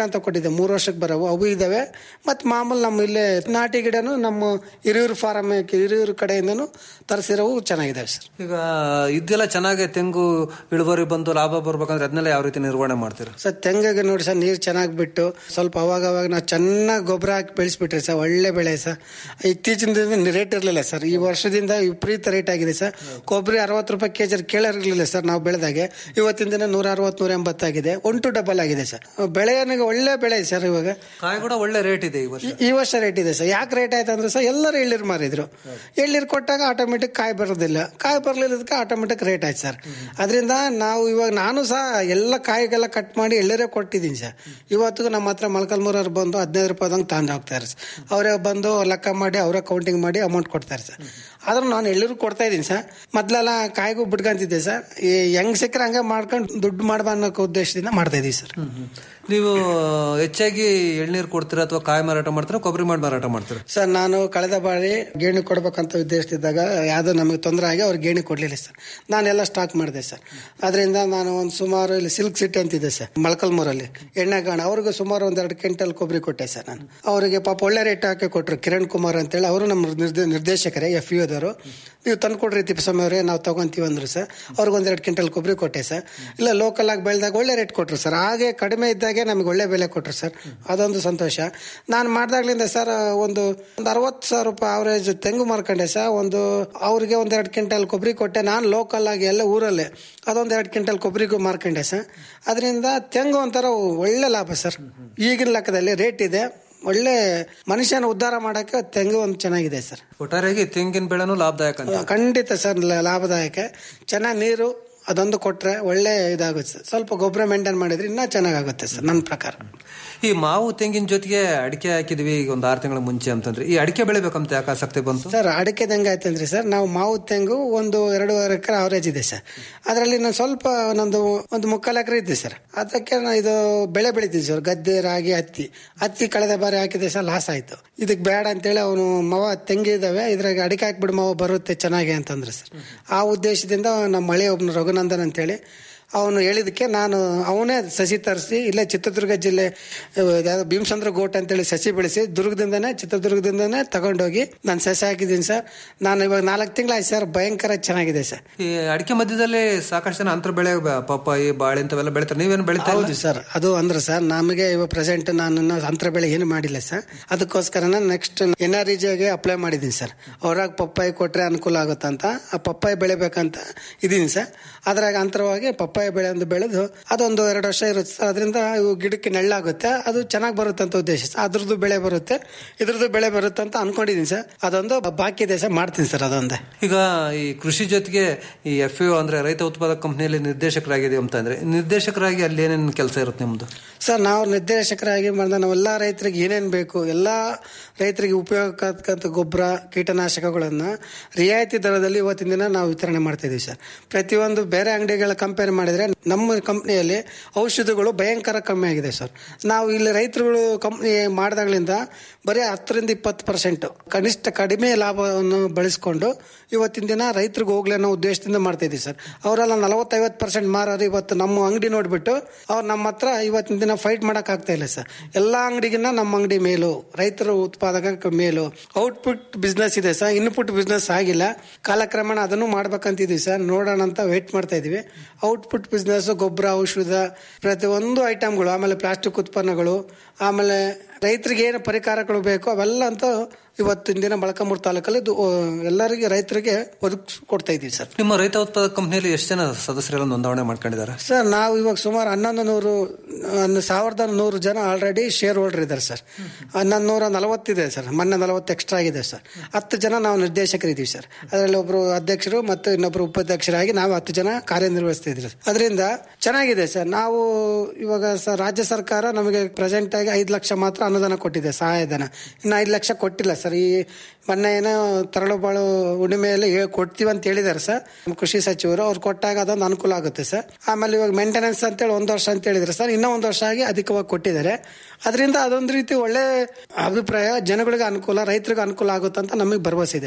ಅಂತ ಕೊಟ್ಟಿದ್ದೆ ಮೂರು ವರ್ಷಕ್ಕೆ ಬರೋವು ಅವು ಇದ್ದಾವೆ ಮತ್ತು ಮಾಮೂಲು ನಮ್ಮ ಇಲ್ಲೇ ನಾಟಿ ಗಿಡನು ನಮ್ಮ ಹಿರಿಯೂರು ಫಾರಮ್ ಹಿರಿಯೂರು ಕಡೆಯಿಂದನೂ ತರಿಸಿರೋವು ಚೆನ್ನಾಗಿದ್ದಾವೆ ಸರ್ ಈಗ ಇದೆಲ್ಲ ಚೆನ್ನಾಗಿ ತೆಂಗು ಇಳುವರಿ ಬಂದು ಲಾಭ ಬರ್ಬೇಕಂದ್ರೆ ಅದನ್ನೆಲ್ಲ ಯಾವ ರೀತಿ ನಿರ್ವಹಣೆ ಮಾಡ್ತೀರಾ ಸರ್ ತೆಂಗಿಗೆ ನೋಡಿ ಸರ್ ನೀರು ಚೆನ್ನಾಗಿ ಬಿಟ್ಟು ಸ್ವಲ್ಪ ಅವಾಗ ಅವಾಗ ನಾವು ಚೆನ್ನಾಗಿ ಗೊಬ್ಬರ ಹಾಕಿ ಬೆಳೆಸ್ಬಿಟ್ರಿ ಸರ್ ಒಳ್ಳೆ ಬೆಳೆ ಸರ್ ಇತ್ತೀಚಿನ ದಿನದಲ್ಲಿ ರೇಟ್ ಇರಲಿಲ್ಲ ಸರ್ ಈ ವರ್ಷದಿಂದ ವಿಪರೀತ ರೇಟ್ ಆಗಿದೆ ಸರ್ ಕೊಬ್ಬರಿ ಅರವತ್ತು ರೂಪಾಯಿ ಕೆ ಜಿ ಕೇಳಿರಲಿಲ್ಲ ಸರ್ ನಾವು ಬೆಳೆದಾಗೆ ಇವತ್ತಿನ ದಿನ ನೂರ ಅರವತ್ತು ನೂರ ಎಂಬತ್ತಾಗಿದೆ ಒನ್ ಟು ಡಬಲ್ ಆಗಿದೆ ಸರ್ ಬೆಳೆಯನಿಗೆ ಒಳ್ಳೆ ಬೆಳೆ ಸರ್ ಇವಾಗ ಕಾಯಿ ಕೂಡ ಒಳ್ಳೆ ರೇಟ್ ಇದೆ ಈ ವರ್ಷ ಈ ವರ್ಷ ರೇಟ್ ಇದೆ ಸರ್ ಯಾಕೆ ರೇಟ್ ಆಯ್ತು ಅಂದ್ರೆ ಸರ್ ಎಲ್ಲರೂ ಎಳ್ಳೀರು ಮಾರಿದ್ರು ಎಳ್ಳೀರು ಕೊಟ್ಟಾಗ ಆಟೋಮೆಟಿಕ್ ಕಾಯಿ ಬರೋದಿಲ್ಲ ಕಾಯಿ ಬರಲಿಲ್ಲದಕ್ಕೆ ಆಟೋಮೆಟಿಕ್ ರೇಟ್ ಆಯ್ತು ಸರ್ ಅದರಿಂದ ನಾವು ಇವಾಗ ನಾನು ಸಹ ಎಲ್ಲ ಕಾಯಿಗೆಲ್ಲ ಕಟ್ ಮಾಡಿ ಎಳ್ಳೀರೇ ಕೊಟ್ಟಿದ್ದೀನಿ ಸರ್ ಇವತ್ತಿಗೂ ನಮ್ಮ ಹತ್ರ ಮೊಳಕಲ್ಮೂರವ್ರು ಬಂದು ಹದಿನೈದು ರೂಪಾಯಿದಂಗೆ ತಗೊಂಡು ಹೋಗ್ತಾರೆ ಸರ್ ಅವರೇ ಬಂದು ಲೆಕ್ಕ ಮಾಡಿ ಅವರೇ ಕೌಂಟಿಂಗ್ ಮಾಡಿ ಅಮೌಂಟ್ ಕೊಡ್ತಾರೆ ಸರ್ ಆದ್ರೂ ನಾನು ಎಳ್ಳೀರು ಕೊಡ್ತಾ ಇದ್ದೀನಿ ಸರ್ ಮೊದಲೆಲ್ಲ ಕಾಯಿಗೂ ಬಿಡ್ಕೊಂತಿದ್ದೆ ಸರ್ ಈ ಹೆಂಗ್ ಸಿಕ್ಕರೆ ಹಂಗೆ ಮಾಡ್ಕೊಂಡು ದುಡ್ಡು ಮಾಡ್ಬಾ ಅನ್ನೋ ಉದ್ದೇಶದಿಂದ ಮಾಡ್ತಾ ಇದೀವಿ ಸರ್ ನೀವು ಹೆಚ್ಚಾಗಿ ಎಳ್ನೀರು ಕೊಡ್ತೀರಾ ಅಥವಾ ಕಾಯಿ ಮಾರಾಟ ಮಾಡ್ತೀರಾ ಕೊಬ್ಬರಿ ಮಾಡಿ ಮಾರಾಟ ಮಾಡ್ತೀರಾ ಸರ್ ನಾನು ಕಳೆದ ಬಾರಿ ಗೇಣಿ ಕೊಡ್ಬೇಕಂತ ಉದ್ದೇಶಿಸಿದ್ದಾಗ ಯಾವುದೋ ನಮಗೆ ತೊಂದರೆ ಆಗಿ ಅವ್ರಿಗೆ ಗೇಣಿ ಕೊಡಲಿಲ್ಲ ಸರ್ ನಾನೆಲ್ಲ ಸ್ಟಾಕ್ ಮಾಡಿದೆ ಸರ್ ಅದರಿಂದ ನಾನು ಒಂದು ಸುಮಾರು ಇಲ್ಲಿ ಸಿಲ್ಕ್ ಸಿಟಿ ಅಂತಿದೆ ಸರ್ ಮೊಳಕಲ್ಮೂರಲ್ಲಿ ಎಣ್ಣೆ ಗಾಣ ಅವ್ರಿಗೂ ಸುಮಾರು ಒಂದು ಎರಡು ಕ್ವಿಂಟಲ್ ಕೊಬ್ಬರಿ ಕೊಟ್ಟೆ ಸರ್ ನಾನು ಅವರಿಗೆ ಪಾಪ ಒಳ್ಳೆ ರೇಟ್ ಹಾಕಿ ಕೊಟ್ಟರು ಕಿರಣ್ ಕುಮಾರ್ ಅಂತೇಳಿ ಅವರು ನಮ್ಮ ನಿರ್ದೇ ನಿರ್ದೇಶಕರೇ ಎಫ್ ಯುದವರು ನೀವು ತಂದು ಕೊಡ್ರಿ ತಿಪ್ಪಸ್ವಾಮಿ ಅವರೇ ನಾವು ತಗೊಂತೀವಿ ಅಂದ್ರು ಸರ್ ಅವ್ರಿಗೆ ಒಂದೆರಡು ಕ್ವಿಂಟಲ್ ಕೊಬ್ಬರಿ ಕೊಟ್ಟೆ ಸರ್ ಇಲ್ಲ ಲೋಕಲ್ ಆಗಿ ಬೆಳೆದಾಗ ಒಳ್ಳೆ ರೇಟ್ ಕೊಟ್ಟರು ಸರ್ ಹಾಗೆ ಕಡಿಮೆ ಇದ್ದಾಗೆ ನಮಗೆ ಒಳ್ಳೆ ಬೆಲೆ ಕೊಟ್ಟರು ಸರ್ ಅದೊಂದು ಸಂತೋಷ ನಾನು ಮಾಡ್ದಾಗ್ಲಿಂದ ಸರ್ ಒಂದು ಒಂದು ಅರವತ್ತು ಸಾವಿರ ರೂಪಾಯಿ ಅವರೇಜ್ ತೆಂಗು ಮಾರ್ಕೊಂಡೆ ಸರ್ ಒಂದು ಅವ್ರಿಗೆ ಒಂದೆರಡು ಕ್ವಿಂಟಲ್ ಕೊಬ್ಬರಿ ಕೊಟ್ಟೆ ನಾನು ಲೋಕಲ್ ಆಗಿ ಎಲ್ಲ ಊರಲ್ಲೇ ಅದೊಂದು ಎರಡು ಕ್ವಿಂಟಲ್ ಕೊಬ್ಬರಿಗೂ ಮಾರ್ಕೊಂಡೆ ಸರ್ ಅದರಿಂದ ತೆಂಗು ಒಂಥರ ಒಳ್ಳೆ ಲಾಭ ಸರ್ ಈಗಿನ ಲೆಕ್ಕದಲ್ಲಿ ರೇಟ್ ಇದೆ ಒಳ್ಳೆ ಮನುಷ್ಯನ ಉದ್ಧಾರ ಮಾಡಕ್ಕೆ ತೆಂಗು ಒಂದು ಚೆನ್ನಾಗಿದೆ ಸರ್ ಒಟ್ಟಾರೆಯಾಗಿ ತೆಂಗಿನ ಬೆಳೆನೂ ಲಾಭದಾಯಕ ಅಂತ ಖಂಡಿತ ಸರ್ ಲ- ಲಾಭದಾಯಕ ಚೆನ್ನಾಗಿ ನೀರು ಅದೊಂದು ಕೊಟ್ರೆ ಒಳ್ಳೆ ಇದಾಗುತ್ತೆ ಸರ್ ಸ್ವಲ್ಪ ಗೊಬ್ಬರ ಮೇಂಟೈನ್ ಮಾಡಿದ್ರೆ ಇನ್ನೂ ಚೆನ್ನಾಗಾಗುತ್ತೆ ಸರ್ ನನ್ನ ಪ್ರಕಾರ ಈ ಮಾವು ತೆಂಗಿನ ಜೊತೆಗೆ ಅಡಿಕೆ ಹಾಕಿದ್ವಿ ಈಗ ಒಂದು ಆರು ತಿಂಗಳ ಮುಂಚೆ ಅಂತಂದ್ರೆ ಈ ಅಡಿಕೆ ಬೆಳಿಬೇಕಂತ ಯಾಕೆ ಆಸಕ್ತಿ ಬಂತು ಸರ್ ಅಡಿಕೆ ಹೆಂಗೆ ಆಯ್ತಂದ್ರೆ ಸರ್ ನಾವು ಮಾವು ತೆಂಗು ಒಂದು ಎರಡೂವರೆ ಎಕರೆ ಅವರೇಜ್ ಇದೆ ಸರ್ ಅದರಲ್ಲಿ ನಾನು ಸ್ವಲ್ಪ ಒಂದೊಂದು ಒಂದು ಮುಕ್ಕಾಲು ಎಕರೆ ಇದೆ ಸರ್ ಅದಕ್ಕೆ ನಾನು ಇದು ಬೆಳೆ ಬೆಳಿತೀವಿ ಸರ್ ಗದ್ದೆ ರಾಗಿ ಹತ್ತಿ ಹತ್ತಿ ಕಳೆದ ಬಾರಿ ಹಾಕಿದೆ ಸರ್ ಲಾಸ್ ಆಯ್ತು ಇದಕ್ಕೆ ಬೇಡ ಅಂತೇಳಿ ಅವನು ಮಾವ ತೆಂಗಿದಾವೆ ಇದ್ರಾಗ ಅಡಿಕೆ ಹಾಕ್ಬಿಡು ಮಾವ ಬರುತ್ತೆ ಚೆನ್ನಾಗಿ ಅಂತಂದ್ರೆ ಸರ್ ಆ ಉದ್ದೇಶದಿಂದ ನಮ್ಮ ಮಳೆ ಒಬ್ಬನು ರಘುನಂದನ್ ಅಂತೇಳಿ ಅವನು ಹೇಳಿದಕ್ಕೆ ನಾನು ಅವನೇ ಸಸಿ ತರಿಸಿ ಇಲ್ಲೇ ಚಿತ್ರದುರ್ಗ ಜಿಲ್ಲೆ ಯಾವ್ದು ಭೀಮಚಂದ್ರ ಗೋಟ್ ಅಂತೇಳಿ ಸಸಿ ಬೆಳೆಸಿ ದುರ್ಗದಿಂದನೇ ಚಿತ್ರದುರ್ಗದಿಂದನೇ ತಗೊಂಡೋಗಿ ನಾನು ಸಸಿ ಹಾಕಿದ್ದೀನಿ ಸರ್ ನಾನು ಇವಾಗ ನಾಲ್ಕು ತಿಂಗಳಾಯ್ತು ಸರ್ ಭಯಂಕರ ಚೆನ್ನಾಗಿದೆ ಸರ್ ಈ ಅಡಿಕೆ ಮಧ್ಯದಲ್ಲಿ ಸಾಕಷ್ಟು ಜನ ಅಂತರ ಬೆಳೆ ಬ- ಪಪ್ಪಾಯಿ ಬಾಳೆ ಇಂಥವೆಲ್ಲ ಬೆಳಿತಾರೆ ನೀವೇನು ಬೆಳಿತಾ ಇಲ್ಲ? ಹೌದು ಸರ್ ಅದು ಅಂದ್ರೆ ಸರ್ ನಮಗೆ ಇವಾಗ ಪ್ರೆಸೆಂಟ್ ನಾನು ಇನ್ನು ಅಂತರ ಬೆಳೆ ಏನು ಮಾಡಿಲ್ಲ ಸರ್ ಅದಕ್ಕೋಸ್ಕರ ನೆಕ್ಸ್ಟ್ ಎನ್ ಆರ್ ಗೆ ಅಪ್ಲೈ ಮಾಡಿದ್ದೀನಿ ಸರ್ ಅವ್ರಾಗ ಪಪ್ಪಾಯಿ ಕೊಟ್ರೆ ಅನುಕೂಲ ಆಗುತ್ತಂತ ಆ ಪಪ್ಪಾಯಿ ಬೆಳಿಬೇಕಂತ ಇದೀನಿ ಸರ್ ಅದ್ರಾಗ ಅಂತರವಾಗಿ ಪಪ್ಪಾಯಿ ಬೆಳೆ ಒಂದು ಬೆಳೆದು ಅದೊಂದು ಎರಡು ವರ್ಷ ಇರುತ್ತೆ ಸರ್ ಅದರಿಂದ ಇವು ಗಿಡಕ್ಕೆ ನೆಳ್ಳಾಗುತ್ತೆ ಅದು ಚೆನ್ನಾಗಿ ಬರುತ್ತೆ ಅಂತ ಉದ್ದೇಶ ಸರ್ ಅದ್ರದ್ದು ಬೆಳೆ ಬರುತ್ತೆ ಇದ್ರದ್ದು ಬೆಳೆ ಬರುತ್ತೆ ಅಂತ ಅನ್ಕೊಂಡಿದ್ದೀನಿ ಸರ್ ಅದೊಂದು ಬಾಕಿ ಇದೆ ಸರ್ ಮಾಡ್ತೀನಿ ಸರ್ ಅದೊಂದೇ ಈಗ ಈ ಕೃಷಿ ಜೊತೆಗೆ ಈ ಎಫ್ ಯು ಅಂದ್ರೆ ರೈತ ಉತ್ಪಾದಕ ಕಂಪ್ನಿಯಲ್ಲಿ ನಿರ್ದೇಶಕರಾಗಿದ್ದೀವಿ ಅಂತ ಅಂದ್ರೆ ನಿರ್ದೇಶಕರಾಗಿ ಅಲ್ಲಿ ಏನೇನು ಕೆಲಸ ಇರುತ್ತೆ ನಿಮ್ದು ಸರ್ ನಾವು ನಿರ್ದೇಶಕರಾಗಿ ಮಾಡಿದ ನಾವೆಲ್ಲ ರೈತರಿಗೆ ಏನೇನು ಬೇಕು ಎಲ್ಲ ರೈತರಿಗೆ ಉಪಯೋಗಕ್ಕಂತ ಗೊಬ್ಬರ ಕೀಟನಾಶಕಗಳನ್ನು ರಿಯಾಯಿತಿ ದರದಲ್ಲಿ ಇವತ್ತಿನ ದಿನ ನಾವು ವಿತರಣೆ ಮಾಡ್ತಾ ಇದೀವಿ ಸರ್ ಪ್ರತಿಯೊಂದು ಬೇರೆ ಅಂಗಡಿಗಳ ಕಂಪೇರ್ ಮಾಡಿದ್ರೆ ನಮ್ಮ ಕಂಪ್ನಿಯಲ್ಲಿ ಔಷಧಿಗಳು ಭಯಂಕರ ಕಮ್ಮಿ ಆಗಿದೆ ಸರ್ ನಾವು ಇಲ್ಲಿ ರೈತರುಗಳು ಕಂಪ್ನಿ ಮಾಡಿದಾಗ್ಲಿಂದ ಬರೀ ಹತ್ತರಿಂದ ಇಪ್ಪತ್ತು ಪರ್ಸೆಂಟ್ ಕನಿಷ್ಠ ಕಡಿಮೆ ಲಾಭವನ್ನು ಬಳಸ್ಕೊಂಡು ಇವತ್ತಿನ ದಿನ ರೈತರಿಗೆ ಹೋಗ್ಲಿ ಅನ್ನೋ ಉದ್ದೇಶದಿಂದ ಮಾಡ್ತಾ ಇದೀವಿ ಸರ್ ಅವರೆಲ್ಲ ನಲವತ್ತೈವತ್ತು ಪರ್ಸೆಂಟ್ ಮಾರೋರು ಇವತ್ತು ನಮ್ಮ ಅಂಗಡಿ ನೋಡ್ಬಿಟ್ಟು ಅವ್ರು ನಮ್ಮ ಹತ್ರ ಇವತ್ತಿನ ದಿನ ಫೈಟ್ ಮಾಡಕ್ ಆಗ್ತಾ ಇಲ್ಲ ಸರ್ ಎಲ್ಲ ಅಂಗಡಿಗಿನ್ನ ನಮ್ಮ ಅಂಗಡಿ ಮೇಲು ರೈತರ ಉತ್ಪಾದಕ ಮೇಲು ಔಟ್ಪುಟ್ ಬಿಸ್ನೆಸ್ ಇದೆ ಸರ್ ಇನ್ಪುಟ್ ಬಿಸ್ನೆಸ್ ಆಗಿಲ್ಲ ಕಾಲಕ್ರಮೇಣ ಅದನ್ನು ಮಾಡ್ಬೇಕಂತಿದೀವಿ ಸರ್ ನೋಡೋಣ ಅಂತ ವೇಟ್ ಮಾಡ್ತಾ ಇದೀವಿ ಔಟ್ಪುಟ್ ಬಿಸ್ನೆಸ್ ಗೊಬ್ಬರ ಔಷಧ ಪ್ರತಿಯೊಂದು ಐಟಮ್ಗಳು ಆಮೇಲೆ ಪ್ಲಾಸ್ಟಿಕ್ ಉತ್ಪನ್ನಗಳು ಆಮೇಲೆ ರೈತರಿಗೆ ಏನು ಪರಿಕಾರಗಳು ಬೇಕು ಅವೆಲ್ಲ ಅಂತ ಇವತ್ತಿನ ದಿನ ಮೊಳಕಾಮೂರು ತಾಲೂಕಲ್ಲಿ ಇದು, ಆ, ಎಲ್ಲರಿಗೆ ರೈತರಿಗೆ ಒದಗಿಸಿ ಕೊಡ್ತಾ ಇದೀವಿ ಸರ್ ನಿಮ್ಮ ರೈತ ಉತ್ಪಾದಕ ಕಂಪ್ನಿಯಲ್ಲಿ ಎಷ್ಟು ಜನ ಸದಸ್ಯರೆಲ್ಲ ನೋಂದಣಿ ಮಾಡ್ಕೊಂಡಿದ್ದಾರೆ ಸರ್ ನಾವು ಇವಾಗ ಸುಮಾರು ಹನ್ನೊಂದು ನೂರು ಒಂದು ಸಾವಿರದ ನೂರು ಜನ ಆಲ್ರೆಡಿ ಶೇರ್ ಹೋಲ್ಡರ್ ಇದ್ದಾರೆ ಸರ್ ಹನ್ನೊಂದು ನೂರ ನಲವತ್ತಿದೆ ಸರ್ ಮೊನ್ನೆ ನಲವತ್ತು ಎಕ್ಸ್ಟ್ರಾ ಆಗಿದೆ ಸರ್ ಹತ್ತು ಜನ ನಾವು ನಿರ್ದೇಶಕರಿದ್ದೀವಿ ಸರ್ ಅದರಲ್ಲಿ ಒಬ್ಬರು ಅಧ್ಯಕ್ಷರು ಮತ್ತು ಇನ್ನೊಬ್ಬರು ಉಪಾಧ್ಯಕ್ಷರಾಗಿ ನಾವು ಹತ್ತು ಜನ ಕಾರ್ಯನಿರ್ವಹಿಸ್ತಾ ಇದ್ದೀವಿ ಅದರಿಂದ ಚೆನ್ನಾಗಿದೆ ಸರ್ ನಾವು ಇವಾಗ ಸರ್ ರಾಜ್ಯ ಸರ್ಕಾರ ನಮಗೆ ಪ್ರೆಸೆಂಟ್ ಆಗಿ ಐದು ಲಕ್ಷ ಮಾತ್ರ ಅನುದಾನ ಕೊಟ್ಟಿದೆ ಸಹಾಯಧನ ಇನ್ನು ಐದು ಲಕ್ಷ ಕೊಟ್ಟಿಲ್ಲ ಸರ್ ಈ ಮೊನ್ನೆ ಏನೋ ತರಳುಬಾಳು ಉಣಿಮೆಯಲ್ಲಿ ಹೇಳ್- ಕೊಡ್ತೀವಿ ಅಂತ ಹೇಳಿದ್ದಾರೆ ಸರ್ ನಮ್ಮ ಕೃಷಿ ಸಚಿವರು ಅವ್ರು ಕೊಟ್ಟಾಗ ಅದೊಂದು ಅನುಕೂಲ ಆಗುತ್ತೆ ಸರ್ ಆಮೇಲೆ ಇವಾಗ ಮೇಂಟೆನೆನ್ಸ್ ಅಂತೇಳಿ ಒಂದು ವರ್ಷ ಅಂತ ಹೇಳಿದ್ರೆ ಸರ್ ಇನ್ನೂ ಒಂದು ವರ್ಷ ಆಗಿ ಅಧಿಕವಾಗಿ ಕೊಟ್ಟಿದ್ದಾರೆ ಅದರಿಂದ ಅದೊಂದು ರೀತಿ ಒಳ್ಳೆ ಅಭಿಪ್ರಾಯ ಜನಗಳಿಗೆ ಅನುಕೂಲ ರೈತರಿಗೆ ಅನುಕೂಲ ಆಗುತ್ತೆ ಅಂತ ನಮಗೆ ಭರವಸೆ ಇದೆ ಸರ್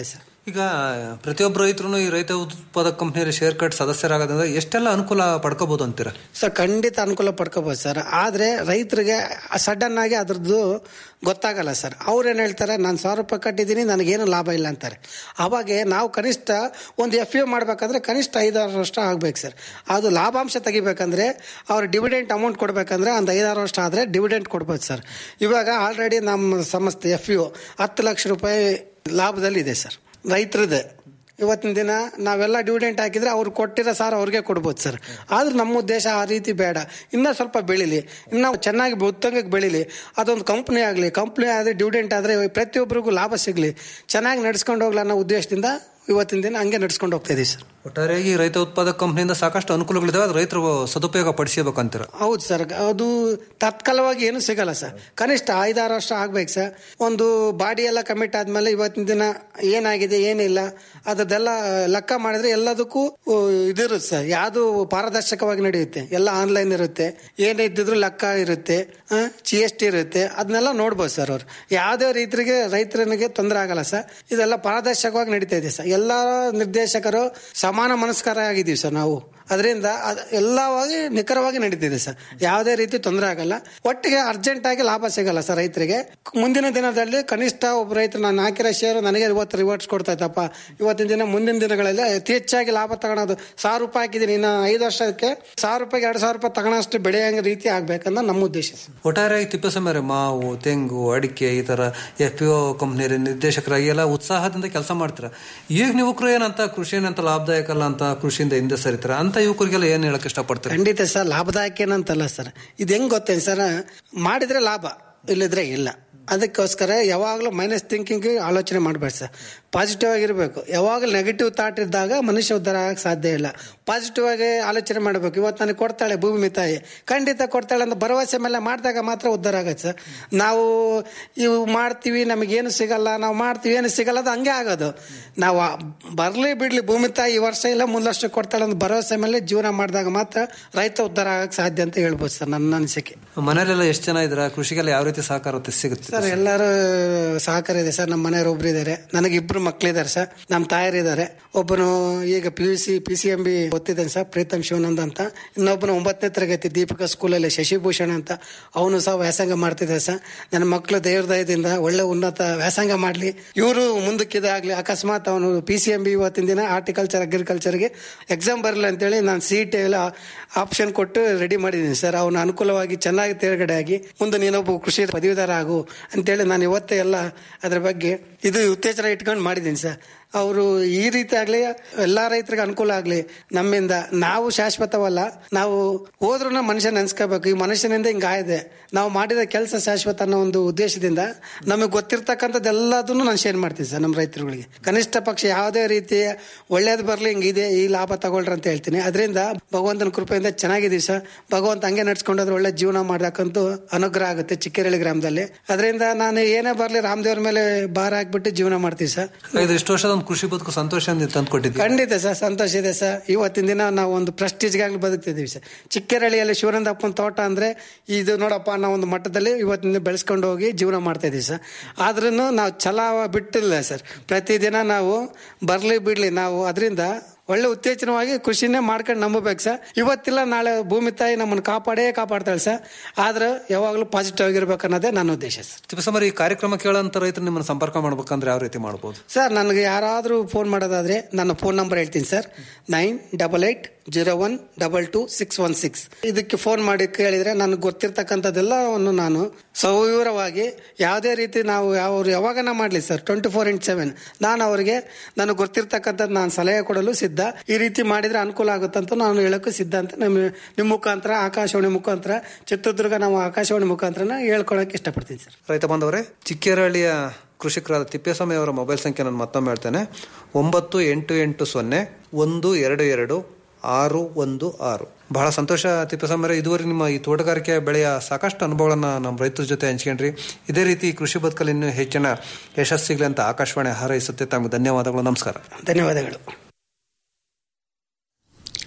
ಈಗ ಪ್ರತಿಯೊಬ್ಬ ರೈತರು ಈ ರೈತ ಉತ್ಪಾದಕ ಕಂಪನಿಯಲ್ಲಿ ಶೇರ್ ಕಾರ್ಡ್ ಸದಸ್ಯರಾಗೋದ್ರಿಂದ ಎಷ್ಟೆಲ್ಲ ಅನುಕೂಲ ಪಡ್ಕೋಬಹುದು ಅಂತೀರಾ ಸರ್ ಖಂಡಿತ ಅನುಕೂಲ ಪಡ್ಕೋಬೋದು ಸರ್ ಆದರೆ ರೈತರಿಗೆ ಸಡನ್ ಆಗಿ ಅದ್ರದ್ದು ಗೊತ್ತಾಗಲ್ಲ ಸರ್ ಅವ್ರು ಏನು ಹೇಳ್ತಾರೆ ನಾನು ಸಾವಿರ ರೂಪಾಯಿ ಕಟ್ಟಿದ್ದೀನಿ ನನಗೇನು ಲಾಭ ಇಲ್ಲ ಅಂತಾರೆ ಅವಾಗೆ ನಾವು ಕನಿಷ್ಠ ಒಂದು ಎಫ್ ಯು ಮಾಡಬೇಕಂದ್ರೆ ಕನಿಷ್ಠ ಐದಾರು ವರ್ಷ ಆಗ್ಬೇಕು ಸರ್ ಅದು ಲಾಭಾಂಶ ತೆಗಿಬೇಕಂದ್ರೆ ಅವ್ರು ಡಿವಿಡೆಂಟ್ ಅಮೌಂಟ್ ಕೊಡಬೇಕಂದ್ರೆ ಒಂದು ಐದಾರು ವರ್ಷ ಆದರೆ ಡಿವಿಡೆಂಟ್ ಕೊಡ್ಬೋದು ಸರ್ ಇವಾಗ ಆಲ್ರೆಡಿ ನಮ್ಮ ಸಂಸ್ಥೆ ಎಫ್ ಯು ಹತ್ತು ಲಕ್ಷ ರೂಪಾಯಿ ಲಾಭದಲ್ಲಿದೆ ಸರ್ ರೈತರದೇ ಇವತ್ತಿನ ದಿನ ನಾವೆಲ್ಲ ಡಿವಿಡೆಂಟ್ ಹಾಕಿದ್ರೆ ಅವ್ರು ಕೊಟ್ಟಿರೋ ಸಾರ ಅವ್ರಿಗೆ ಕೊಡ್ಬೋದು ಸರ್ ಆದ್ರೆ ನಮ್ಮ ಉದ್ದೇಶ ಆ ರೀತಿ ಬೇಡ ಇನ್ನೂ ಸ್ವಲ್ಪ ಬೆಳೀಲಿ ಇನ್ನೂ ಚೆನ್ನಾಗಿ ಉತ್ತಂಗಕ್ಕೆ ಬೆಳೀಲಿ ಅದೊಂದು ಕಂಪ್ನಿ ಆಗಲಿ ಕಂಪ್ನಿ ಆದರೆ ಡಿವಿಡೆಂಟ್ ಆದರೆ ಪ್ರತಿಯೊಬ್ಬರಿಗೂ ಲಾಭ ಸಿಗಲಿ ಚೆನ್ನಾಗಿ ನಡ್ಸ್ಕೊಂಡು ಹೋಗ್ಲಿ ಅನ್ನೋ ಉದ್ದೇಶದಿಂದ ಇವತ್ತಿನ ದಿನ ಹಂಗೆ ನಡ್ಸ್ಕೊಂಡು ಹೋಗ್ತಾ ಇದೀವಿ ಸರ್ ಒಟ್ಟಾರೆಯಾಗಿ ರೈತ ಉತ್ಪಾದಕ ಕಂಪನಿಯಿಂದ ಸಾಕಷ್ಟು ಅನುಕೂಲಗಳಿದಾವೆ ಅದು ರೈತರು ಸದುಪಯೋಗ ಪಡಿಸಬೇಕಂತೀರ ಹೌದು ಸರ್ ಅದು ತತ್ಕಾಲವಾಗಿ ಏನು ಸಿಗಲ್ಲ ಸರ್ ಕನಿಷ್ಠ ಐದಾರು ವರ್ಷ ಆಗ್ಬೇಕು ಸರ್ ಒಂದು ಬಾಡಿ ಎಲ್ಲ ಕಮಿಟ್ ಆದ್ಮೇಲೆ ಇವತ್ತಿನ ದಿನ ಏನಾಗಿದೆ ಏನಿಲ್ಲ ಅದದ್ದೆಲ್ಲ ಲೆಕ್ಕ ಮಾಡಿದ್ರೆ ಎಲ್ಲದಕ್ಕೂ ಉ, ಇದಿರುತ್ತೆ ಸರ್ ಯಾವುದು ಪಾರದರ್ಶಕವಾಗಿ ನಡೆಯುತ್ತೆ ಎಲ್ಲ ಆನ್ಲೈನ್ ಇರುತ್ತೆ ಏನೇ ಇದ್ದಿದ್ರು ಲೆಕ್ಕ ಇರುತ್ತೆ ಜಿ ಎಸ್ ಟಿ ಇರುತ್ತೆ ಅದನ್ನೆಲ್ಲ ನೋಡ್ಬೋದು ಸರ್ ಅವ್ರು ಯಾವುದೇ ರೈತರಿಗೆ ರೈತರನಿಗೆ ತೊಂದರೆ ಆಗಲ್ಲ ಸರ್ ಇದೆಲ್ಲ ಪಾರದರ್ಶಕವಾಗಿ ನಡೀತಾ ಇದೆ ಸರ್ ಎಲ್ಲ ನಿರ್ದೇಶಕರು ಸಮಾನ ಮನಸ್ಕಾರ ಆಗಿದ್ದೀವಿ ಸರ್ ನಾವು ಅದರಿಂದ ಅದ್ ಎಲ್ಲವಾಗಿ ನಿಖರವಾಗಿ ನಡೀತಿದೆ ಸರ್ ಯಾವುದೇ ರೀತಿ ತೊಂದರೆ ಆಗಲ್ಲ ಒಟ್ಟಿಗೆ ಅರ್ಜೆಂಟ್ ಆಗಿ ಲಾಭ ಸಿಗಲ್ಲ ಸರ್ ರೈತರಿಗೆ ಮುಂದಿನ ದಿನದಲ್ಲಿ ಕನಿಷ್ಠ ಒಬ್ಬ ರೈತರು ನಾನು ಹಾಕಿರೋ ಶೇರು ನನಗೆ ಇವತ್ತು ರಿವರ್ಟ್ಸ್ ಕೊಡ್ತಾ ಇತ್ತಪ್ಪ ಇವತ್ತಿನ ದಿನ ಮುಂದಿನ ದಿನಗಳಲ್ಲಿ ಅತಿ ಹೆಚ್ಚಾಗಿ ಲಾಭ ತಗೊಳೋದು ಸಾವಿರ ರೂಪಾಯಿ ಹಾಕಿದ್ದೀನಿ ಇನ್ನು ಐದು ವರ್ಷಕ್ಕೆ ಸಾವಿರ ರೂಪಾಯಿಗೆ ಎರಡು ಸಾವಿರ ರೂಪಾಯಿ ತಗೊಳೋಷ್ಟು ಬೆಳೆಯಂಗ ರೀತಿ ಆಗ್ಬೇಕಂತ ನಮ್ಮ ಉದ್ದೇಶ ಸರ್ ಒಟ್ಟಾರೆಯಾಗಿ ತಿಪ್ಪೇಸ್ವಾಮಿ ಮಾವು ತೆಂಗು ಅಡಿಕೆ ಈ ತರ ಎಫ್ ಪಿ ಒ ಕಂಪ್ನಿ ನಿರ್ದೇಶಕರಾಗಿ ಎಲ್ಲ ಉತ್ಸಾಹದಿಂದ ಕೆಲಸ ಮಾಡ್ತೀರಾ ಈಗ ಯುವಕರು ಏನಂತ ಕೃಷಿ ಏನಂತ ಲಾಭದಾಯಕ ಅಲ್ಲ ಅಂತ ಕೃಷಿಯಿಂದ ಹಿಂದೆ ಸರಿತಾರ ಅಂತ ಯುವಕರಿಗೆಲ್ಲ ಏನ್ ಹೇಳಕ್ ಇಷ್ಟಪಡ್ತಾರೆ ಖಂಡಿತ ಸರ್ ಲಾಭದಾಯಕ ಏನಂತಲ್ಲ ಸರ್ ಇದು ಹೆಂಗ್ ಗೊತ್ತೇನು ಸರ್ ಮಾಡಿದ್ರೆ ಲಾಭ ಇಲ್ಲಿದ್ರೆ ಇಲ್ಲ ಅದಕ್ಕೋಸ್ಕರ ಯಾವಾಗಲೂ ಮೈನಸ್ ಥಿಂಕಿಂಗ್ ಆಲೋಚನೆ ಮಾಡಬೇಡಿ ಸರ್ ಪಾಸಿಟಿವ್ ಆಗಿರಬೇಕು ಯಾವಾಗಲೂ ನೆಗೆಟಿವ್ ಥಾಟ್ ಇದ್ದಾಗ ಮನುಷ್ಯ ಉದ್ಧಾರ ಆಗಕ್ಕೆ ಸಾಧ್ಯ ಇಲ್ಲ ಪಾಸಿಟಿವ್ ಆಗಿ ಆಲೋಚನೆ ಮಾಡಬೇಕು ಇವತ್ತು ನನಗೆ ಕೊಡ್ತಾಳೆ ಭೂಮಿ ತಾಯಿ ಖಂಡಿತ ಕೊಡ್ತಾಳೆ ಅಂತ ಭರವಸೆ ಮೇಲೆ ಮಾಡಿದಾಗ ಮಾತ್ರ ಉದ್ಧಾರ ಆಗತ್ತೆ ಸರ್ ನಾವು ಇವು ಮಾಡ್ತೀವಿ ನಮಗೇನು ಸಿಗಲ್ಲ ನಾವು ಮಾಡ್ತೀವಿ ಏನು ಸಿಗಲ್ಲ ಅದು ಹಂಗೆ ಆಗೋದು ನಾವು ಬರಲಿ ಬಿಡ್ಲಿ ಭೂಮಿ ತಾಯಿ ಈ ವರ್ಷ ಇಲ್ಲ ಮುಂದೆ ವರ್ಷ ಕೊಡ್ತಾಳೆ ಅಂತ ಭರವಸೆ ಮೇಲೆ ಜೀವನ ಮಾಡಿದಾಗ ಮಾತ್ರ ರೈತ ಉದ್ಧಾರ ಆಗಕ್ಕೆ ಸಾಧ್ಯ ಅಂತ ಹೇಳ್ಬೋದು ಸರ್ ನನ್ನ ಅನಿಸಿಕೆ ಮನೇಲೆಲ್ಲ ಎಷ್ಟು ಜನ ಇದ್ರ ಕೃಷಿಗೆಲ್ಲ ಯಾವ ರೀತಿ ಸಹಕಾರ ಸಿಗುತ್ತೆ ಸರ್ ಎಲ್ಲರೂ ಸಹಕಾರ ಇದೆ ಸರ್ ನಮ್ಮ ಮನೆಯವರು ಒಬ್ರು ಇದ್ದಾರೆ ನನಗೆ ಇಬ್ರು ಮಕ್ಳಿದ್ದಾರೆ ಸರ್ ನಮ್ಮ ತಾಯರು ಇದ್ದಾರೆ ಒಬ್ಬನು ಈಗ P U C P C M B ಓದ್ತಿದ್ದಾನೆ ಸರ್ ಪ್ರೀತಮ್ ಶಿವನಂದ್ ಅಂತ ಇನ್ನೊಬ್ಬನು ಒಂಬತ್ತನೇ ತರಗತಿ ದೀಪಿಕಾ ಸ್ಕೂಲಲ್ಲಿ ಶಶಿಭೂಷಣ್ ಅಂತ ಅವನು ಸಹ ವ್ಯಾಸಂಗ ಮಾಡ್ತಿದ್ದಾರೆ ಸರ್ ನನ್ನ ಮಕ್ಕಳು ದೇವ್ರ ದಯದಿಂದ ಒಳ್ಳೆ ಉನ್ನತ ವ್ಯಾಸಂಗ ಮಾಡಲಿ ಇವರು ಮುಂದಕ್ಕಿದಾಗಲಿ ಅಕಸ್ಮಾತ್ ಅವನು ಪಿ ಸಿ ಎಂ ಬಿ ಇವತ್ತಿನ ದಿನ ಆರ್ಟಿಕಲ್ಚರ್ ಅಗ್ರಿಕಲ್ಚರ್ಗೆ ಎಕ್ಸಾಮ್ ಬರಲ್ಲ ಅಂತೇಳಿ ನಾನು ಸಿ ಟಿ ಎಲ್ಲ ಆಪ್ಷನ್ ಕೊಟ್ಟು ರೆಡಿ ಮಾಡಿದ್ದೀನಿ ಸರ್ ಅವನು ಅನುಕೂಲವಾಗಿ ಚೆನ್ನಾಗಿ ತೇರ್ಗಡೆ ಆಗಿ ಮುಂದೆ ನೀನೊಬ್ಬ ಕೃಷಿ ಪದವೀಧರ ಆಗು ಅಂತೇಳಿ ನಾನು ಇವತ್ತೇ ಎಲ್ಲ ಅದ್ರ ಬಗ್ಗೆ ಇದು ಉತ್ತೇಜನ ಇಟ್ಕೊಂಡು ಮಾಡಿದ್ದೀನಿ ಸರ್ ಅವರು ಈ ರೀತಿ ಆಗಲಿ ಎಲ್ಲ ರೈತರಿಗೆ ಅನುಕೂಲ ಆಗಲಿ ನಮ್ಮಿಂದ ನಾವು ಶಾಶ್ವತವಲ್ಲ ನಾವು ಹೋದ್ರೂ ಮನುಷ್ಯ ನೆನ್ಸ್ಕೋಬೇಕು ಈ ಮನುಷ್ಯನಿಂದ ಹಿಂಗಾಗಿದೆ ನಾವು ಮಾಡಿದ ಕೆಲಸ ಶಾಶ್ವತ ಅನ್ನೋ ಒಂದು ಉದ್ದೇಶದಿಂದ ನಮಗೆ ಗೊತ್ತಿರ್ತಕ್ಕಂಥದ್ದು ಎಲ್ಲದನ್ನು ನಾನು ಶೇರ್ ಮಾಡ್ತೀನಿ ಸರ್ ನಮ್ಮ ರೈತರುಗಳಿಗೆ ಕನಿಷ್ಠ ಪಕ್ಷ ಯಾವುದೇ ರೀತಿ ಒಳ್ಳೇದು ಬರಲಿ ಹಿಂಗಿದೆ ಈ ಲಾಭ ತಗೊಳ್ರಿ ಅಂತ ಹೇಳ್ತೀನಿ ಅದರಿಂದ ಭಗವಂತನ ಕೃಪೆಯಿಂದ ಚೆನ್ನಾಗಿದ್ದೀವಿ ಸರ್ ಭಗವಂತ ಹಂಗೆ ನಡ್ಸ್ಕೊಂಡೋದ್ರೆ ಒಳ್ಳೆ ಜೀವನ ಮಾಡ್ಬೇಕಂತೂ ಅನುಗ್ರಹ ಆಗುತ್ತೆ ಚಿಕ್ಕೇರಳಿ ಗ್ರಾಮದಲ್ಲಿ ಅದರಿಂದ ನಾನು ಏನೇ ಬರಲಿ ರಾಮದೇವ್ರ ಮೇಲೆ ಭಾರ ಹಾಕ್ಬಿಟ್ಟು ಜೀವನ ಮಾಡ್ತೀವಿ ಸರ್ ಇದು ಇಷ್ಟು ವರ್ಷದ ಒಂದು ಕೃಷಿ ಬದುಕು ಸಂತೋಷ ತಂದು ಕೊಟ್ಟಿದ್ದೀವಿ ಖಂಡಿತ ಸರ್ ಸಂತೋಷ ಇದೆ ಸರ್ ಇವತ್ತಿನ ದಿನ ನಾವು ಒಂದು ಪ್ರೆಸ್ಟೀಜ್ಗಾಗ್ಲಿ ಬದುಕ್ತಿದ್ದೀವಿ ಸರ್ ಚಿಕ್ಕರಳ್ಳಿಯಲ್ಲಿ ಶಿವನಂದಪ್ಪನ ತೋಟ ಅಂದ್ರೆ ಇದು ನೋಡಪ್ಪ ಅನ್ನೋ ಒಂದು ಮಟ್ಟದಲ್ಲಿ ಇವತ್ತಿನ ಬೆಳೆಸ್ಕೊಂಡು ಹೋಗಿ ಜೀವನ ಮಾಡ್ತಾ ಇದೀವಿ ಸರ್ ಆದ್ರೂ ನಾವು ಛಲ ಬಿಟ್ಟಿಲ್ಲ ಸರ್ ಪ್ರತಿದಿನ ನಾವು ಬರ್ಲಿ ಬಿಡ್ಲಿ ನಾವು ಅದರಿಂದ ಒಳ್ಳೆ ಉತ್ತೇಜನವಾಗಿ ಕೃಷಿನೇ ಮಾಡ್ಕೊಂಡು ನಂಬಬೇಕು ಸರ್ ಇವತ್ತಿಲ್ಲ ನಾಳೆ ಭೂಮಿ ತಾಯಿ ನಮ್ಮನ್ನು ಕಾಪಾಡೇ ಕಾಪಾಡ್ತಾಳೆ ಸರ್ ಆದ್ರೆ ಯಾವಾಗಲೂ ಪಾಸಿಟಿವ್ ಆಗಿರ್ಬೇಕು ಅನ್ನೋದೇ ನನ್ನ ಉದ್ದೇಶ ಸರ್ ತಿಪ್ಪಸಮರ್ ಈ ಕಾರ್ಯಕ್ರಮ ಕೇಳೋಂತ ರೈತರು ನಿಮ್ಮನ್ನು ಸಂಪರ್ಕ ಮಾಡ್ಬೇಕಂದ್ರೆ ಯಾವ ರೀತಿ ಮಾಡ್ಬೋದು ಸರ್ ನನಗೆ ಯಾರಾದರೂ ಫೋನ್ ಮಾಡೋದಾದ್ರೆ ನನ್ನ ಫೋನ್ ನಂಬರ್ ಹೇಳ್ತೀನಿ sir nine double eight zero one double two six one six ಇದಕ್ಕೆ ಫೋನ್ ಮಾಡಿ ಕೇಳಿದ್ರೆ ನನಗೆ ಗೊತ್ತಿರ್ತಕ್ಕಂಥದ್ದೆಲ್ಲವನ್ನು ನಾನು ಸವಿವರವಾಗಿ ಯಾವುದೇ ರೀತಿ ನಾವು ಯಾವ ಯಾವಾಗನ ಮಾಡಲಿ sir twenty four into seven ನಾನು ಅವರಿಗೆ ನನಗೆ ಗೊತ್ತಿರ್ತಕ್ಕಂಥದ್ದು ನಾನು ಸಲಹೆ ಕೊಡಲು ಸಿದ್ಧ ಈ ರೀತಿ ಮಾಡಿದ್ರೆ ಅನುಕೂಲ ಆಗುತ್ತಂತ ನಾನು ಹೇಳೋಕ್ಕೂ ಸಿದ್ಧ ಅಂತ ನಮ್ಮ ನಿಮ್ಮ ಮುಖಾಂತರ ಆಕಾಶವಾಣಿ ಮುಖಾಂತರ ಚಿತ್ರದುರ್ಗ ನಾವು ಆಕಾಶವಾಣಿ ಮುಖಾಂತರ ಹೇಳ್ಕೊಳಕ್ಕೆ ಇಷ್ಟಪಡ್ತೀನಿ ಸರ್ ರೈತ ಬಂದವರೇ ಚಿಕ್ಕೇರಹಳ್ಳಿಯ ಕೃಷಿಕರಾದ ತಿಪ್ಪೇಸ್ವಾಮಿ ಅವರ ಮೊಬೈಲ್ ಸಂಖ್ಯೆ ನಾನು ಮತ್ತೊಮ್ಮೆ ಹೇಳ್ತೇನೆ ಒಂಬತ್ತು ಎಂಟು ಎಂಟು ಸೊನ್ನೆ ಒಂದು ಎರಡು ಎರಡು ಆರು ಒಂದು ಆರು ಬಹಳ ಸಂತೋಷ ತಿಪ್ಪೇಸ್ವಾಮಿ ಇದುವರೆಗೆ ನಿಮ್ಮ ಈ ತೋಟಗಾರಿಕೆ ಬೆಳೆಯ ಸಾಕಷ್ಟು ಅನುಭವಗಳನ್ನ ನಮ್ಮ ರೈತರ ಜೊತೆ ಹಂಚ್ಕೊಂಡ್ರಿ ಇದೇ ರೀತಿ ಕೃಷಿ ಬದುಕಲ್ಲಿ ಇನ್ನೂ ಹೆಚ್ಚಿನ ಯಶಸ್ಸಿಗ್ಲಿ ಅಂತ ಆಕಾಶವಾಣಿ ಹಾರೈಸುತ್ತೆ ತಮಗೆ ಧನ್ಯವಾದಗಳು ನಮಸ್ಕಾರ ಧನ್ಯವಾದಗಳು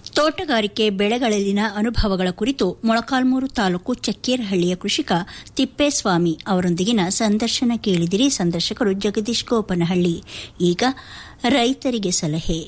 ತೋಟಗಾರಿಕೆ ಬೆಳೆಗಳಲ್ಲಿನ ಅನುಭವಗಳ ಕುರಿತು ಮೊಳಕಾಲ್ಮೂರು ತಾಲೂಕು ಚಕ್ಕೇರಹಳ್ಳಿಯ ಕೃಷಿಕ ತಿಪ್ಪೇಸ್ವಾಮಿ ಅವರೊಂದಿಗಿನ ಸಂದರ್ಶನ ಕೇಳಿದಿರಿ ಸಂದರ್ಶಕರು ಜಗದೀಶ್ ಗೋಪನಹಳ್ಳಿ ಈಗ ರೈತರಿಗೆ ಸಲಹೆ